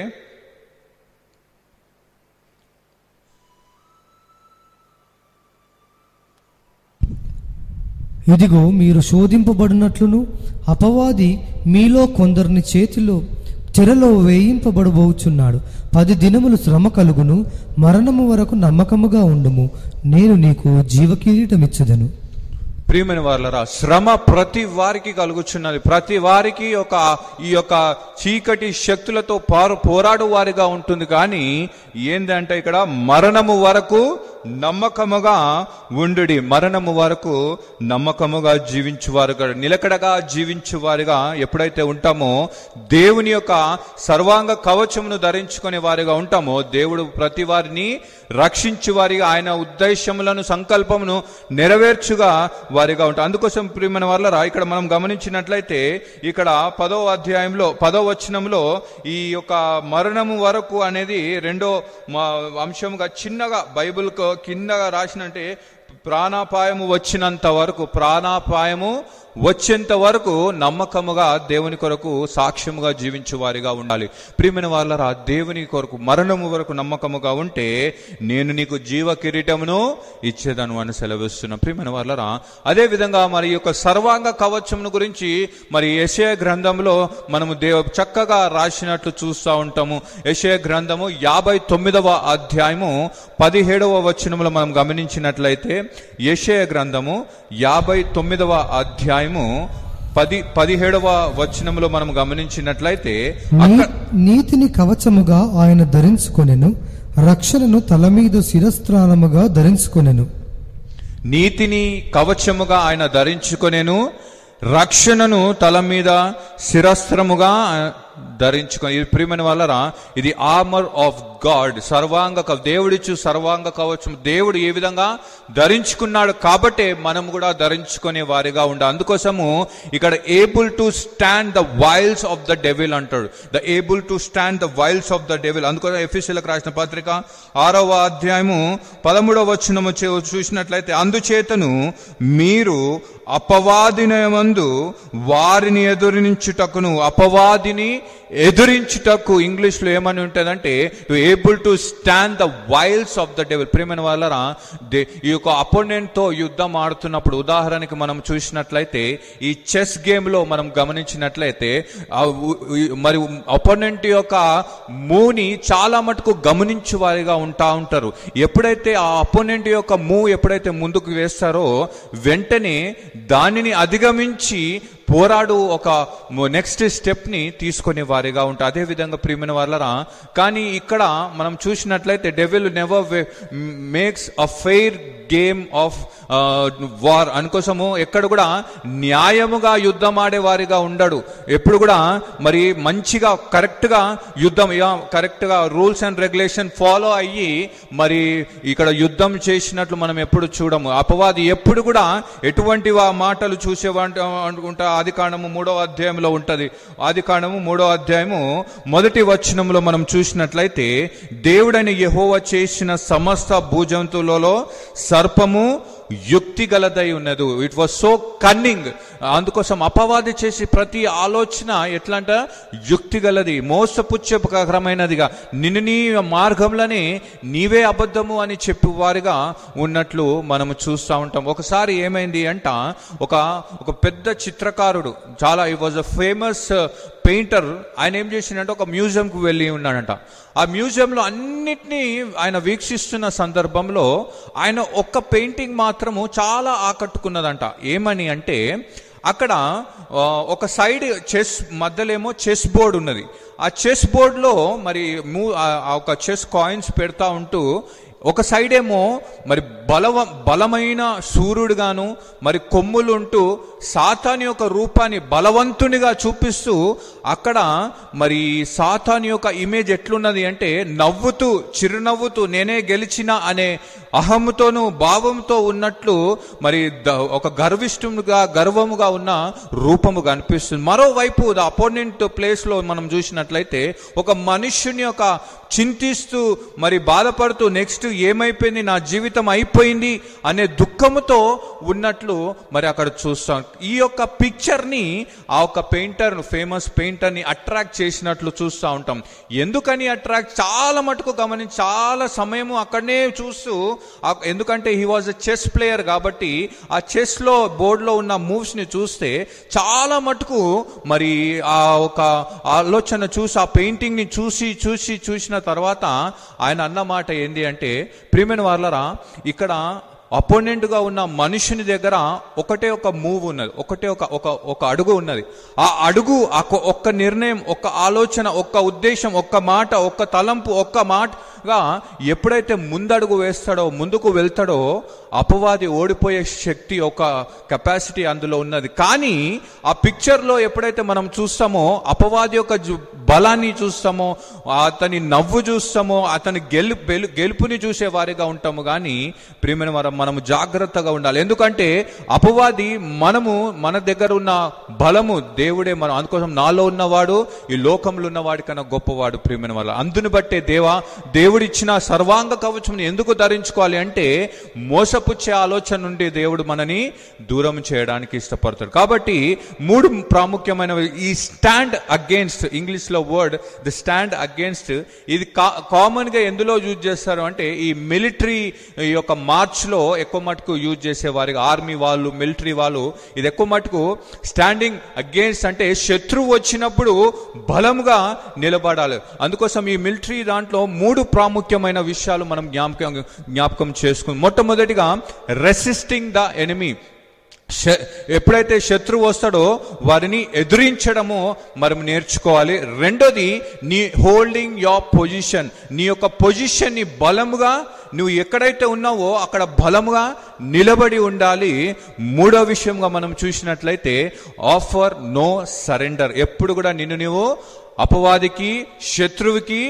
ఇదిగో మీరు శోధింపబడినట్లును అపవాది మీలో కొందరిని చేతిలో చెరలో వేయింపబడబోచున్నాడు పది దినములు శ్రమ కలుగును మరణము వరకు నమ్మకముగా ఉండుము నేను నీకు జీవకిరీటమిచ్చదను ప్రియమైన వాళ్ళరా శ్రమ ప్రతి వారికి కలుగుచున్నది ప్రతి వారికి ఒక ఈ యొక్క చీకటి శక్తులతో పారు పోరాడు వారిగా ఉంటుంది కానీ ఏందంటే ఇక్కడ మరణము వరకు నమ్మకముగా ఉండుడి మరణము వరకు నమ్మకముగా జీవించువారుగా నిలకడగా జీవించువారిగా ఎప్పుడైతే ఉంటామో దేవుని యొక్క సర్వాంగ కవచమును ధరించుకునే వారిగా ఉంటామో దేవుడు ప్రతి వారిని రక్షించు వారిగా ఆయన ఉద్దేశములను సంకల్పమును నెరవేర్చుగా వారిగా ఉంటాం అందుకోసం ప్రియమైన వాళ్ళరా ఇక్కడ మనం గమనించినట్లయితే ఇక్కడ పదో అధ్యాయంలో పదో వచనంలో ఈ యొక్క మరణము వరకు అనేది రెండో మా అంశముగా చిన్నగా బైబిల్ కిందగా రాసినంటే ప్రాణాపాయము వచ్చినంత వరకు ప్రాణాపాయము వచ్చేంత వరకు నమ్మకముగా దేవుని కొరకు సాక్ష్యముగా జీవించు వారిగా ఉండాలి ప్రియమైన వాళ్ళరా దేవుని కొరకు మరణము వరకు నమ్మకముగా ఉంటే నేను నీకు జీవ కిరీటమును ఇచ్చేదను అని సెలవిస్తున్నా ప్రియమైన వాళ్ళరా అదే విధంగా మరి ఈ యొక్క సర్వాంగ కవచమును గురించి మరి యశయ గ్రంథంలో మనము దేవ చక్కగా రాసినట్లు చూస్తూ ఉంటాము యశయ గ్రంథము యాభై తొమ్మిదవ అధ్యాయము పదిహేడవ వచనములో మనం గమనించినట్లయితే యశయ గ్రంథము యాభై తొమ్మిదవ అధ్యాయము పది పదిహేడవ వచనములో మనం గమనించినట్లయితే నీ- నీతిని కవచముగా ఆయన ధరించుకొనెను రక్షణను తల మీద శిరస్త్రాణముగా ధరించుకొనెను నీతిని కవచముగా ఆయన ధరించుకొనేను రక్షణను తల మీద శిరస్త్రముగా ధరించుకొని ఇది ప్రియమైన వాళ్ళరా ఇది ఆర్మర్ ఆఫ్ గాడ్ సర్వాంగ కవ- దేవుడిచ్చు సర్వాంగ కవచం దేవుడు ఏ విధంగా ధరించుకున్నాడు కాబట్టే మనం కూడా ధరించుకునే వారిగా ఉండ అందుకోసము ఇక్కడ able to stand the wiles of the devil అంటాడు the able to stand the wiles of the devil అందుకోసం ఎఫీసీలకు రాసిన పత్రిక ఆరవ అధ్యాయము పదమూడవ వచనము చూ- చూసినట్లయితే అందుచేతను మీరు అపవాదినమందు వారిని ఎదురించుటకును అపవాదిని ఎదురించుటకు ఇంగ్లీష్ లో ఏమని ఉంటుందంటే to able to stand the wiles of the devil ప్రేమైన వాళ్ళరా దే- ఈ యొక్క అపోనెంట్ తో యుద్ధం ఆడుతున్నప్పుడు ఉదాహరణకి మనం చూసినట్లయితే ఈ చెస్ గేమ్ లో మనం గమనించినట్లయితే ఆ ఉ- ఉ- మరి అపోనెంట్ యొక్క మూని చాలా మటుకు గమనించు వారిగా ఉంటా ఉంటారు ఎప్పుడైతే ఆ అపోనెంట్ యొక్క మూవ్ ఎప్పుడైతే ముందుకు వేస్తారో వెంటనే దానిని అధిగమించి పోరాడు ఒక నెక్స్ట్ స్టెప్ ని తీసుకునే వారిగా ఉంటారు అదే విధంగా ప్రియమైన వాళ్ళరా కానీ ఇక్కడ మనం చూసినట్లయితే devil never makes a fair game of war అనుకోసము ఎక్కడ కూడా న్యాయముగా యుద్ధం ఆడే వారిగా ఉండడు ఎప్పుడు కూడా మరి మంచిగా కరెక్ట్ గా యుద్ధం కరెక్ట్ గా రూల్స్ అండ్ రెగ్యులేషన్ ఫాలో అయ్యి మరి ఇక్కడ యుద్ధం చేసినట్లు మనం ఎప్పుడు చూడము అపవాది ఎప్పుడు కూడా ఎటువంటి వా మాటలు చూసేవాంట అనుకుంటా ఆది కాండము మూడో అధ్యాయంలో ఉంటది ఆది కాండము మూడో అధ్యాయము మొదటి వచనంలో మనం చూసినట్లయితే దేవుడని యెహోవా చేసిన సమస్త భూజంతువులలో సర్పము యుక్తి గలదై ఉన్నది ఇట్ వాజ్ సో కన్నింగ్ అందుకోసం అపవాది చేసి ప్రతి ఆలోచన ఎట్లా అంట యుక్తి గలది మోసపుచ్చకరమైనదిగా నిన్ను నీ మార్గంలోనే నీవే అబద్ధము అని చెప్పి వారిగా ఉన్నట్లు మనము చూస్తూ ఉంటాం ఒకసారి ఏమైంది అంట ఒక ఒక పెద్ద చిత్రకారుడు చాలా ఈ వాజ్ అ ఫేమస్ పెయింటర్ ఆయన ఏం చేసిండంటే ఒక మ్యూజియంకు వెళ్ళి ఉన్నాడంట ఆ మ్యూజియంలో అన్నిటినీ ఆయన వీక్షిస్తున్న సందర్భంలో ఆయన ఒక్క పెయింటింగ్ మాత్రము చాలా ఆకట్టుకున్నదంట ఏమని అంటే అక్కడ ఆ, ఒక సైడ్ చెస్ మధ్యలేమో చెస్ బోర్డ్ ఉన్నది ఆ చెస్ బోర్డ్లో మరి మూ ఆ- ఆ ఒక చెస్ కాయిన్స్ పెడతా ఉంటూ ఒక సైడ్ ఏమో మరి బలవ బలమైన సూర్యుడుగాను మరి కొమ్ములు ఉంటూ సాతాని యొక్క రూపాన్ని బలవంతునిగా చూపిస్తూ అక్కడ మరి సాతాని యొక్క ఇమేజ్ ఎట్లున్నది అంటే నవ్వుతూ చిరునవ్వుతూ నేనే గెలిచిన అనే అహంతోను భావంతో ఉన్నట్లు మరి ద- ఒక గర్విష్ఠుముగా గర్వముగా ఉన్న రూపము కనిపిస్తుంది మరోవైపు ద అపోనెంట్ ప్లేస్ లో మనం చూసినట్లయితే ఒక మనుష్యుని యొక్క చింతిస్తూ మరి బాధపడుతూ నెక్స్ట్ ఏమైపోయింది నా జీవితం అయిపోయింది అనే దుఃఖముతో ఉన్నట్లు మరి అక్కడ చూస్తాం ఈ యొక్క పిక్చర్ ని ఆ ఒక పెయింటర్ ఫేమస్ పెయింటర్ ని అట్రాక్ట్ చేసినట్లు చూస్తూ ఉంటాం ఎందుకని అట్రాక్ట్ చాలా మటుకు గమనించి చాలా సమయము అక్కడనే చూస్తూ ఆ- ఎందుకంటే he was a chess player కాబట్టి ఆ చెస్ లో బోర్డులో ఉన్న మూవ్స్ ని చూస్తే చాలా మటుకు మరి ఆ ఒక ఆలోచన చూసి ఆ పెయింటింగ్ ని చూసి చూసి చూసిన తర్వాత ఆయన అన్న మాట ఏంటి అంటే ప్రియమైన వాళ్ళరా ఇక్కడ అపోనెంట్ గా ఉన్న మనుషుని దగ్గర ఒకటే ఒక మూవ్ ఉన్నది ఒకటే ఒక ఒక ఒక అడుగు ఉన్నది ఆ అడుగు ఆ కొ- ఒక్క నిర్ణయం ఒక్క ఆలోచన ఒక్క ఉద్దేశం ఒక్క మాట ఒక్క తలంపు ఒక్క మాటగా ఎప్పుడైతే ముందడుగు వేస్తాడో ముందుకు వెళ్తాడో అపవాది ఓడిపోయే శక్తి ఒక కెపాసిటీ అందులో ఉన్నది కానీ ఆ పిక్చర్ లో ఎప్పుడైతే మనం చూస్తామో అపవాది యొక్క జు- బలాన్ని చూస్తామో అతని నవ్వు చూస్తామో అతని గెలు గెలు- గెలుపుని చూసే వారిగా ఉంటాము కానీ ప్రియమైన వారం మనము జాగ్రత్తగా ఉండాలి ఎందుకంటే అపవాది మనము మన దగ్గర ఉన్న బలము దేవుడే మనం అందుకోసం నాలో ఉన్నవాడు ఈ లోకంలో ఉన్నవాడి కన్నా గొప్పవాడు ప్రియమైన వాళ్ళ అందుని బట్టే దేవా దేవుడిచ్చిన సర్వాంగ కవచం ఎందుకు ధరించుకోవాలి అంటే మోసపుచ్చే ఆలోచన నుండి దేవుడు మనని దూరం చేయడానికి ఇష్టపడతాడు కాబట్టి మూడు ప్రాముఖ్యమైనవి ఈ స్టాండ్ అగేన్స్ట్ ఇంగ్లీష్ లో వర్డ్ ది స్టాండ్ అగేన్స్ట్ ఇది కామన్ గా ఎందులో యూజ్ చేస్తారు అంటే ఈ మిలిటరీ యొక్క మార్చ్ లో ఎక్కువ మటుకు యూజ్ చేసే వారికి ఆర్మీ వాళ్ళు మిలిటరీ వాళ్ళు ఇది ఎక్కువ మటుకు స్టాండింగ్ అగేన్స్ట్ అంటే శత్రువు వచ్చినప్పుడు బలంగా నిలబడాలి అందుకోసం ఈ మిలిటరీ దాంట్లో మూడు ప్రాముఖ్యమైన విషయాలు మనం జ్ఞాపకం జ్ఞాపకం చేసుకుని మొట్టమొదటిగా రెసిస్టింగ్ ద ఎనిమీ శ- ఎప్పుడైతే శత్రువు వస్తాడో వారిని ఎదురించడము మనం నేర్చుకోవాలి రెండోది నీ హోల్డింగ్ యోర్ పొజిషన్ నీ యొక్క పొజిషన్ ని బలముగా నువ్వు ఎక్కడైతే ఉన్నావో అక్కడ బలముగా నిలబడి ఉండాలి మూడో విషయంగా మనం చూసినట్లయితే ఆఫర్ నో సరెండర్ ఎప్పుడు కూడా నిన్ను నువ్వు అపవాదికి శత్రువుకి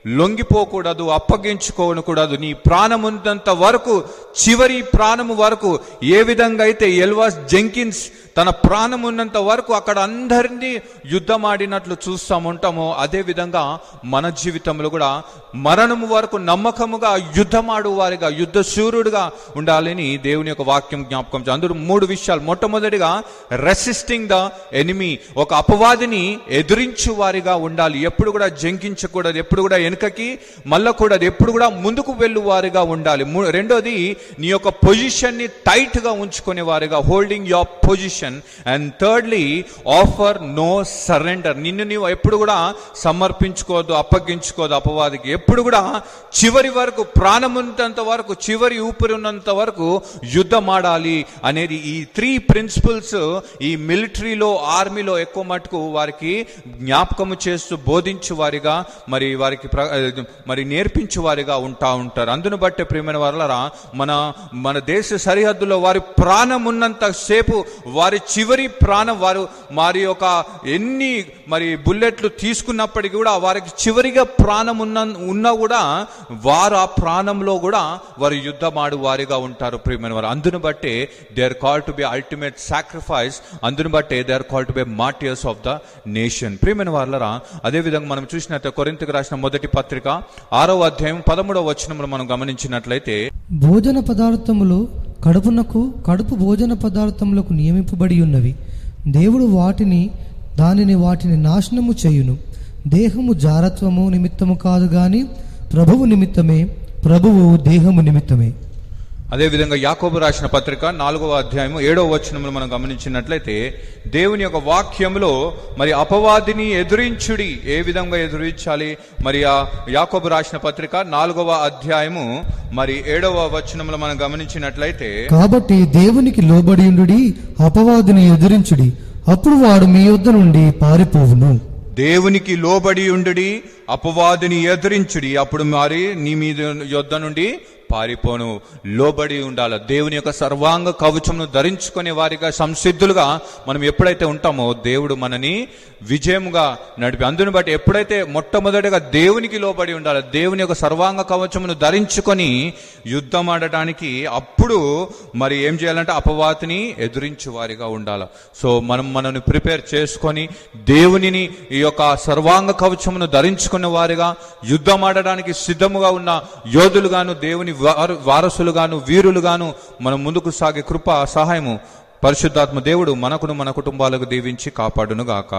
లొంగిపోకూడదు అప్పగించుకోకూడదు నీ ప్రాణం ఉన్నంత వరకు చివరి ప్రాణము వరకు ఏ విధంగా అయితే ఎల్వాస్ జెంకిన్స్ తన ప్రాణం ఉన్నంత వరకు అక్కడ అందరినీ యుద్ధం ఆడినట్లు చూస్తూ ఉంటామో అదే విధంగా మన జీవితంలో కూడా మరణము వరకు నమ్మకముగా యుద్ధమాడు వారిగా యుద్ధ శూరుడుగా ఉండాలని దేవుని యొక్క వాక్యం జ్ఞాపకం చే- అందులో మూడు విషయాలు మొట్టమొదటిగా రెసిస్టింగ్ ద ఎనిమి ఒక అపవాదిని ఎదురించు వారిగా ఉండాలి ఎప్పుడు కూడా జంకించకూడదు ఎప్పుడు కూడా వెనుకకి మళ్ళకూడదు ఎప్పుడు కూడా ముందుకు వెళ్ళు వారిగా ఉండాలి మూ- రెండోది నీ యొక్క పొజిషన్ ని టైట్ గా ఉంచుకునే వారిగా holding your position and thirdly offer no surrender నిన్ను నీవు ఎప్పుడు కూడా సమర్పించుకోవద్దు అప్పగించుకోవద్దు అపవాదికి ఎప్పుడు కూడా చివరి వరకు ప్రాణం ఉన్నంత వరకు చివరి ఊపిరి ఉన్నంత వరకు యుద్ధం ఆడాలి అనేది ఈ త్రీ ప్రిన్సిపల్స్ ఈ మిలిటరీలో ఆర్మీలో ఎక్కువ మటుకు వారికి జ్ఞాపకము చేస్తూ బోధించు వారిగా మరి వారికి ప్ర- మరి నేర్పించు వారిగా ఉంటా ఉంటారు అందును బట్టే ప్రియమైన వారలరా మన మన దేశ సరిహద్దులో వారి ప్రాణం ఉన్నంత సేపు వారి చివరి ప్రాణం వారు వారి యొక్క ఎన్ని మరి బుల్లెట్లు తీసుకున్నప్పటికీ కూడా వారికి చివరిగా ప్రాణం ఉన్న ఉన్నా కూడా వారు ఆ ప్రాణంలో కూడా వారు యుద్ధమాడు వారిగా ఉంటారు ప్రియమైన వారు అందును బట్టే they are call to be ultimate sacrifice అందును బట్టే they are call to be martyrs of the nation ప్రియమైన వారులరా అదేవిధంగా మనం చూసినట్లయితే కొరింతకు రాసిన మొదటి పత్రిక ఆరో అధ్యాయం పదమూడవ వచనంలో మనం గమనించినట్లయితే భోజన పదార్థములు కడుపునకు కడుపు భోజన పదార్థములకు నియమింపబడి ఉన్నవి దేవుడు వాటిని దానిని వాటిని నాశనము చేయును దేహము జారత్వము నిమిత్తము కాదు గాని ప్రభువు నిమిత్తమే ప్రభువు దేహము నిమిత్తమే అదేవిధంగా యాకోబు రాసిన పత్రిక నాలుగవ అధ్యాయము ఏడవ వచనములు మనం గమనించినట్లయితే దేవుని యొక్క వాక్యములో మరి అపవాదిని ఎదురించుడి ఏ విధంగా ఎదురించాలి మరి ఆ యాకోబు రాసిన పత్రిక నాలుగవ అధ్యాయము మరి ఏడవ వచనములు మనం గమనించినట్లయితే కాబట్టి దేవునికి లోబడియుండుడి అపవాదిని ఎదిరించుడి అప్పుడు వాడు మీ యొద్ద నుండి పారిపోవును దేవునికి లోబడి ఉండుడి అపవాదిని ఎదిరించుడి అప్పుడు మరి నీ మీద యొద్ద నుండి పారిపోను లోబడి ఉండాలి దేవుని యొక్క సర్వాంగ కవచమును ధరించుకునే వారిగా సంసిద్ధులుగా మనం ఎప్పుడైతే ఉంటామో దేవుడు మనని విజయముగా నడిపి అందుని బట్టి ఎప్పుడైతే మొట్టమొదటిగా దేవునికి లోబడి ఉండాలి దేవుని యొక్క సర్వాంగ కవచమును ధరించుకొని యుద్ధం ఆడటానికి అప్పుడు మరి ఏం చేయాలంటే అపవాతిని ఎదురించు వారిగా ఉండాలి సో మనం మనల్ని ప్రిపేర్ చేసుకొని దేవునిని ఈ యొక్క సర్వాంగ కవచమును ధరించుకున్న వారిగా యుద్ధం ఆడడానికి సిద్ధముగా ఉన్న యోధులుగాను దేవుని వార- వారసులుగాను వీరులుగాను మనం ముందుకు సాగే కృప సహాయము పరిశుద్ధాత్మ దేవుడు మనకును మన కుటుంబాలకు దీవించి కాపాడును గాక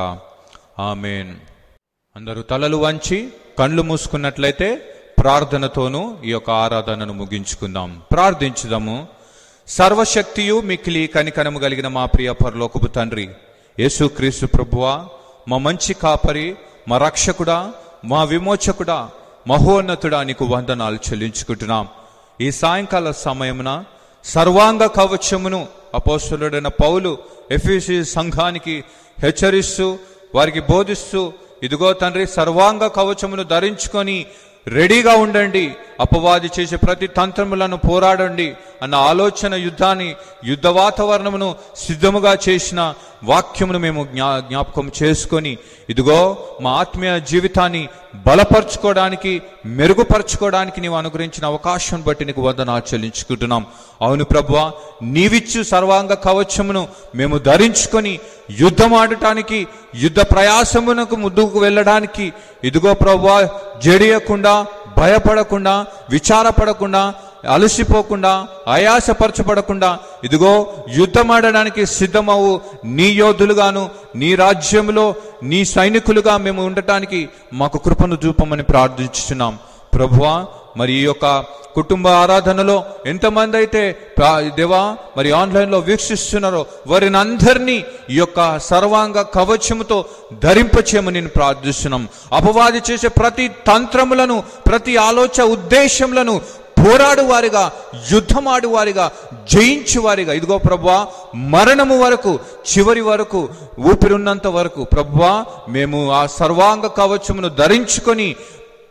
ఆమెన్ అందరూ తలలు వంచి కళ్ళు మూసుకున్నట్లయితే ప్రార్థనతోనూ ఈ యొక్క ఆరాధనను ముగించుకుందాం ప్రార్థించుదాము సర్వశక్తియు మిక్కిలి కనికరము కలిగిన మా ప్రియ పరలోకపు తండ్రి యేసుక్రీస్తు ప్రభువా మా మంచి కాపరి మా రక్షకుడా మా విమోచకుడా మహోన్నతుడా నీకు వందనాలు చెల్లించుకుంటున్నాం ఈ సాయంకాల సమయమున సర్వాంగ కవచమును అపోస్తులుడైన పౌలు ఎఫీసీ సంఘానికి హెచ్చరిస్తూ వారికి బోధిస్తూ ఇదిగో తండ్రి సర్వాంగ కవచమును ధరించుకొని రెడీగా ఉండండి అపవాది చేసే ప్రతి తంత్రములను పోరాడండి అన్న ఆలోచన యుద్ధాన్ని యుద్ధ వాతావరణమును సిద్ధముగా చేసిన వాక్యమును మేము జ్ఞా జ్ఞాపకం చేసుకొని ఇదిగో మా ఆత్మీయ జీవితాన్ని బలపరచుకోవడానికి మెరుగుపరచుకోవడానికి నీవు అనుగ్రహించిన అవకాశం బట్టి నీకు వందన చెల్లించుకుంటున్నాం అవును ప్రభువా నీవిచ్చు సర్వాంగ కవచమును మేము ధరించుకొని యుద్ధం ఆడటానికి యుద్ధ ప్రయాసమునకు ముందుకు వెళ్ళడానికి ఇదిగో ప్రభువా జడియకుండా భయపడకుండా విచారపడకుండా అలసిపోకుండా ఆయాసపరచబడకుండా ఇదిగో యుద్ధమాడడానికి సిద్ధమవు నీ యోధులుగాను నీ రాజ్యంలో నీ సైనికులుగా మేము ఉండటానికి మాకు కృపను చూపమని ప్రార్థించుచున్నాం ప్రభువా మరి ఈ యొక్క కుటుంబ ఆరాధనలో ఎంతమంది అయితే ప్రా- దేవా మరి ఆన్లైన్లో వీక్షిస్తున్నారో వారిని అందరినీ ఈ యొక్క సర్వాంగ కవచముతో ధరింపచేయమని నేను ప్రార్థిస్తున్నాం అపవాది చేసే ప్రతి తంత్రములను ప్రతి ఆలోచన ఉద్దేశములను పోరాడు వారిగా యుద్ధమాడు వారిగా జయించు వారిగా ఇదిగో ప్రభువా మరణము వరకు చివరి వరకు ఊపిరున్నంత వరకు ప్రభువా మేము ఆ సర్వాంగ కవచమును ధరించుకొని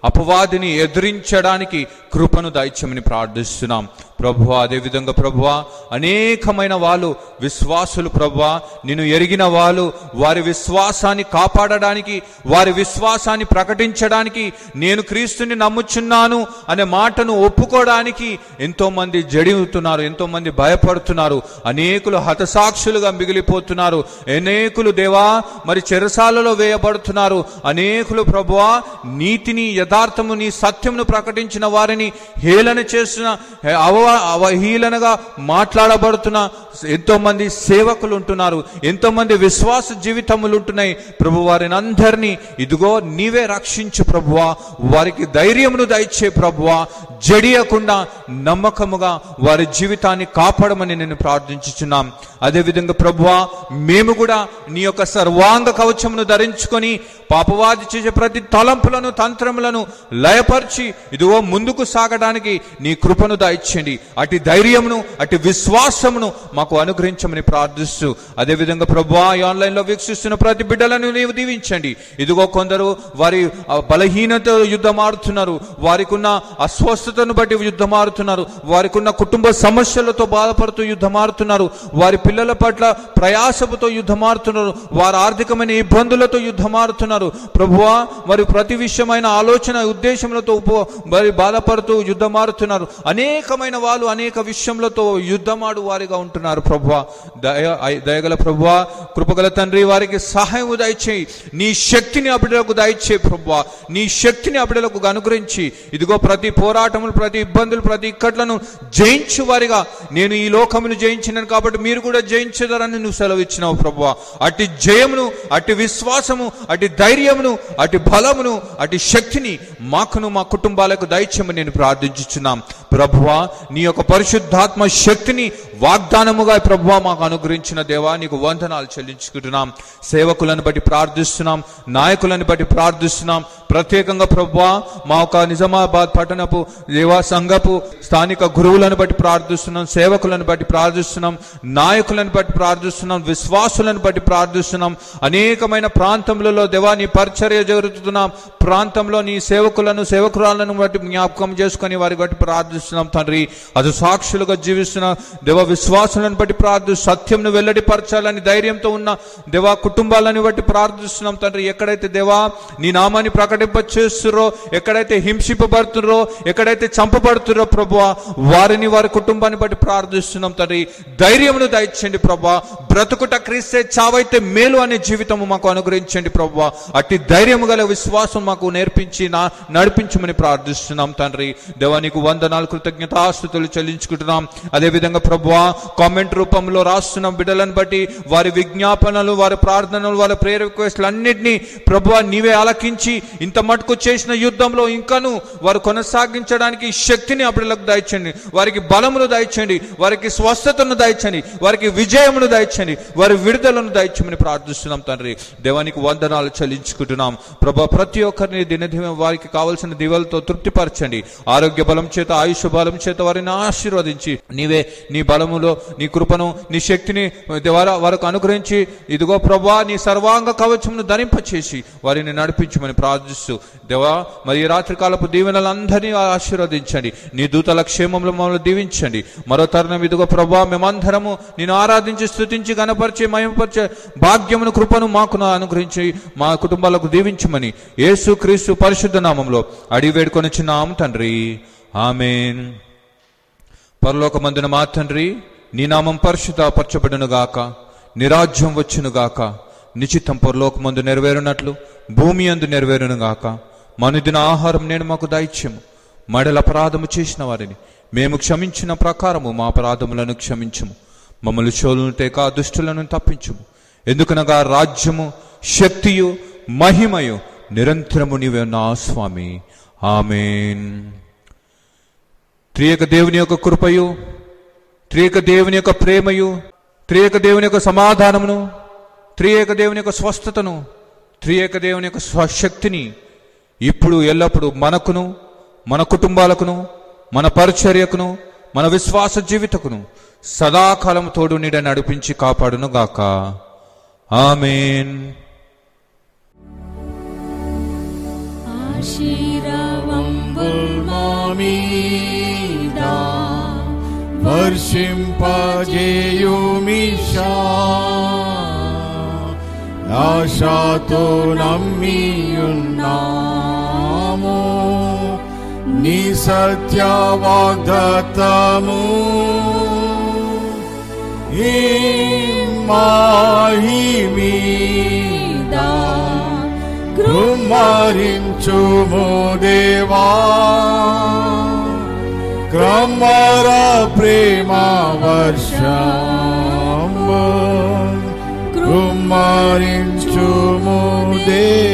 అపవాదిని ఎదిరించడానికి కృపను దైత్యమని ప్రార్థిస్తున్నాం ప్రభువా అదేవిధంగా ప్రభువా అనేకమైన వాళ్ళు విశ్వాసులు ప్రభువా నిన్ను ఎరిగిన వాళ్ళు వారి విశ్వాసాన్ని కాపాడడానికి వారి విశ్వాసాన్ని ప్రకటించడానికి నేను క్రీస్తుని నమ్ముచున్నాను అనే మాటను ఒప్పుకోవడానికి ఎంతో మంది జడివుతున్నారు ఎంతో మంది భయపడుతున్నారు అనేకులు హతసాక్షులుగా మిగిలిపోతున్నారు అనేకులు దేవా మరి చెరసాలలో వేయబడుతున్నారు అనేకులు ప్రభువా నీతిని యథార్థము నీ సత్యమును ప్రకటించిన వారిని హేళన చేస్తున్న అవ అవహీలనగా మాట్లాడబడుతున్న ఎంతో మంది సేవకులు ఉంటున్నారు ఎంతో మంది విశ్వాస జీవితములు ఉంటున్నాయి ప్రభు వారిని అందరినీ ఇదిగో నీవే రక్షించు ప్రభువా వారికి ధైర్యమును దయచే ప్రభువా జడియకుండా నమ్మకముగా వారి జీవితాన్ని కాపాడమని నేను ప్రార్థించుచున్నాం అదేవిధంగా ప్రభువా మేము కూడా నీ యొక్క సర్వాంగ కవచమును ధరించుకొని పాపవాది చేసే ప్రతి తలంపులను తంత్రములను లయపరిచి ఇదిగో ముందుకు సాగడానికి నీ కృపను దాయిచ్చండి అటు ధైర్యమును అటు విశ్వాసమును మాకు అనుగ్రహించమని ప్రార్థిస్తూ అదేవిధంగా ప్రభువా ఈ ఆన్లైన్లో వీక్షిస్తున్న ప్రతి బిడ్డలను నీవు దీవించండి ఇదిగో కొందరు వారి ఆ, బలహీనత యుద్ధం ఆడుతున్నారు వారికి ఉన్న అస్వస్థతను బట్టి యుద్ధం ఆడుతున్నారు వారికి ఉన్న కుటుంబ సమస్యలతో బాధపడుతూ యుద్ధం ఆడుతున్నారు వారి పిల్లల పట్ల ప్రయాసముతో యుద్ధం ఆడుతున్నారు వారి ఆర్థికమైన ఇబ్బందులతో యుద్ధం ఆడుతున్నారు ప్రభువా మరి ప్రతి విషయమైన ఆలోచన ఉద్దేశములతో ఉప మరి బాధపడుతూ యుద్ధం ఆడుతున్నారు అనేకమైన వాళ్ళు అనేక విషయములతో యుద్ధమాడు వారిగా ఉంటున్నారు ప్రభువా దయ ఐ- దయగల ప్రభువా కృపగల తండ్రి వారికి సహాయం దయచేయి నీ శక్తిని అబిడలకు దయచేయి ప్రభువా నీ శక్తిని అబిడలకు అనుగ్రహించి ఇదిగో ప్రతి పోరాటములు ప్రతి ఇబ్బందులు ప్రతి ఇక్కట్లను జయించు వారిగా నేను ఈ లోకమును జయించినాను కాబట్టి మీరు కూడా జయించదరని నువ్వు సెలవు ఇచ్చినావు ప్రభువా అటు జయమును అటు విశ్వాసము అటు ధైర్యమును అటు బలమును అటు శక్తిని మాకును మా కుటుంబాలకు దయచేయమని నేను ప్రార్థించుచున్నాం ప్రభువా నీ యొక్క పరిశుద్ధాత్మ శక్తిని వాగ్దానముగా ప్రభువా మాకు అనుగ్రహించిన దేవా నీకు వందనాలు చెల్లించుకుంటున్నాం సేవకులను బట్టి ప్రార్థిస్తున్నాం నాయకులను బట్టి ప్రార్థిస్తున్నాం ప్రత్యేకంగా ప్రభువా మా యొక్క నిజామాబాద్ పట్టణపు దేవా సంఘపు స్థానిక గురువులను బట్టి ప్రార్థిస్తున్నాం సేవకులను బట్టి ప్రార్థిస్తున్నాం నాయకులను బట్టి ప్రార్థిస్తున్నాం విశ్వాసులను బట్టి ప్రార్థిస్తున్నాం అనేకమైన ప్రాంతములలో దేవా నీ పరిచర్య జరుగుతున్న ప్రాంతంలో నీ సేవకులను సేవకురాలను బట్టి జ్ఞాపకం చేసుకొని వారి బట్టి ప్రార్థిస్తున్నాం తండ్రి అది సాక్షులుగా జీవిస్తున్న దేవ విశ్వాసులను బట్టి ప్రార్థి సత్యంను వెల్లడిపరచాలని ధైర్యంతో ఉన్న దేవా కుటుంబాలను బట్టి ప్రార్థిస్తున్నాం తండ్రి ఎక్కడైతే దేవా నీ నామాన్ని ప్రకటింప చేస్తుర్రో ఎక్కడైతే హింసింపబడుతుర్రో ఎక్కడైతే చంపబడుతుర్రో ప్రభువా వారిని వారి కుటుంబాన్ని బట్టి ప్రార్థిస్తున్నాం తండ్రి ధైర్యమును దయచండి ప్రభా బ్రతుకుట క్రీస్తే చావైతే మేలు అనే జీవితము మాకు అనుగ్రహించండి ప్రభువా అట్టి ధైర్యము గల విశ్వాసం మాకు నేర్పించి నా నడిపించమని ప్రార్థిస్తున్నాం తండ్రి దేవానికి వందనాలు కృతజ్ఞతాస్తుతులు చెల్లించుకుంటున్నాం అదేవిధంగా ప్రభువా కామెంట్ రూపంలో రాస్తున్న బిడ్డలను బట్టి వారి విజ్ఞాపనలు వారి ప్రార్థనలు వారి ప్రేయర్ రిక్వెస్ట్లు అన్నింటినీ ప్రభువా నీవే ఆలకించి ఇంత మటుకు చేసిన యుద్ధంలో ఇంకాను వారు కొనసాగించడానికి శక్తిని అప్పుడులకు దయచండి వారికి బలమును దయచండి వారికి స్వస్థతను దయచండి వారికి విజయమును దయచండి వారి విడుదలను దయచమని ప్రార్థిస్తున్నాం తండ్రి దేవానికి వందనాలు చెల్లించుకుంటున్నాం ప్రభా ప్రతి ఒక్కరిని దినదిన వారికి కావలసిన దివలతో తృప్తిపరచండి ఆరోగ్య బలం చేత ఆయుష్ బలం చేత వారిని ఆశీర్వదించి నీవే నీ బలములో నీ కృపను నీ శక్తిని ద్వారా వారికి అనుగ్రహించి ఇదిగో ప్రభా నీ సర్వాంగ కవచమును ధరింపచేసి వారిని నడిపించమని ప్రార్థిస్తూ దేవా మరి ఈ రాత్రికాలపు దీవెనలందరినీ ఆశీర్వదించండి నీ దూతల క్షేమంలో మమ్మల్ని దీవించండి మరో తరుణం ఇదిగో ప్రభా మేమందరము నేను ఆరాధించి స్తుతించి గణపరిచే మయంపరిచే భాగ్యమును కృపను మాకు నా అనుగ్రహించి మా కుటుంబాలకు దీవించమని యేసు క్రీస్తు పరిశుద్ధ నామంలో అడిగి వేడుకొని చిన్నాం తండ్రి ఆమెన్ పరలోకమందున మా తండ్రి నీ నామం పరిశుద్ధ పరచబడును గాక నిరాజ్యం వచ్చును గాక నిశ్చితం పరలోకమందు నెరవేరునట్లు భూమి అందు నెరవేరును గాక మనుదిన ఆహారం నేను మాకు దైత్యము మడల అపరాధము చేసిన వారిని మేము క్షమించిన ప్రకారము మా అపరాధములను క్షమించము మమ్మల్ని చోలును తేక దుష్టులను తప్పించుము ఎందుకనగా రాజ్యము శక్తియు మహిమయు నిరంతరము నీవే నా స్వామి ఆమెన్ త్రియక దేవుని యొక్క కృపయు త్రియక దేవుని యొక్క ప్రేమయు త్రియక దేవుని యొక్క సమాధానమును త్రియక దేవుని యొక్క స్వస్థతను త్రియక దేవుని యొక్క స్వశక్తిని ఇప్పుడు ఎల్లప్పుడూ మనకును మన కుటుంబాలకును మన పరిచర్యకును మన విశ్వాస జీవితకును సదాకాలం తోడు నీడ నడిపించి కాపాడును గాక ఆమెన్ ఆశీర్వాద బుల్మామీదా వర్షింపజేయుమిషా ఆశాతో నమ్మియున్నాము నీ సత్య వాగ్దత్తము ఈ మాహిమీదా కృమ్మరించుము దేవా క్రమర ప్రేమ వర్షము కృమ్మరించుము దేవా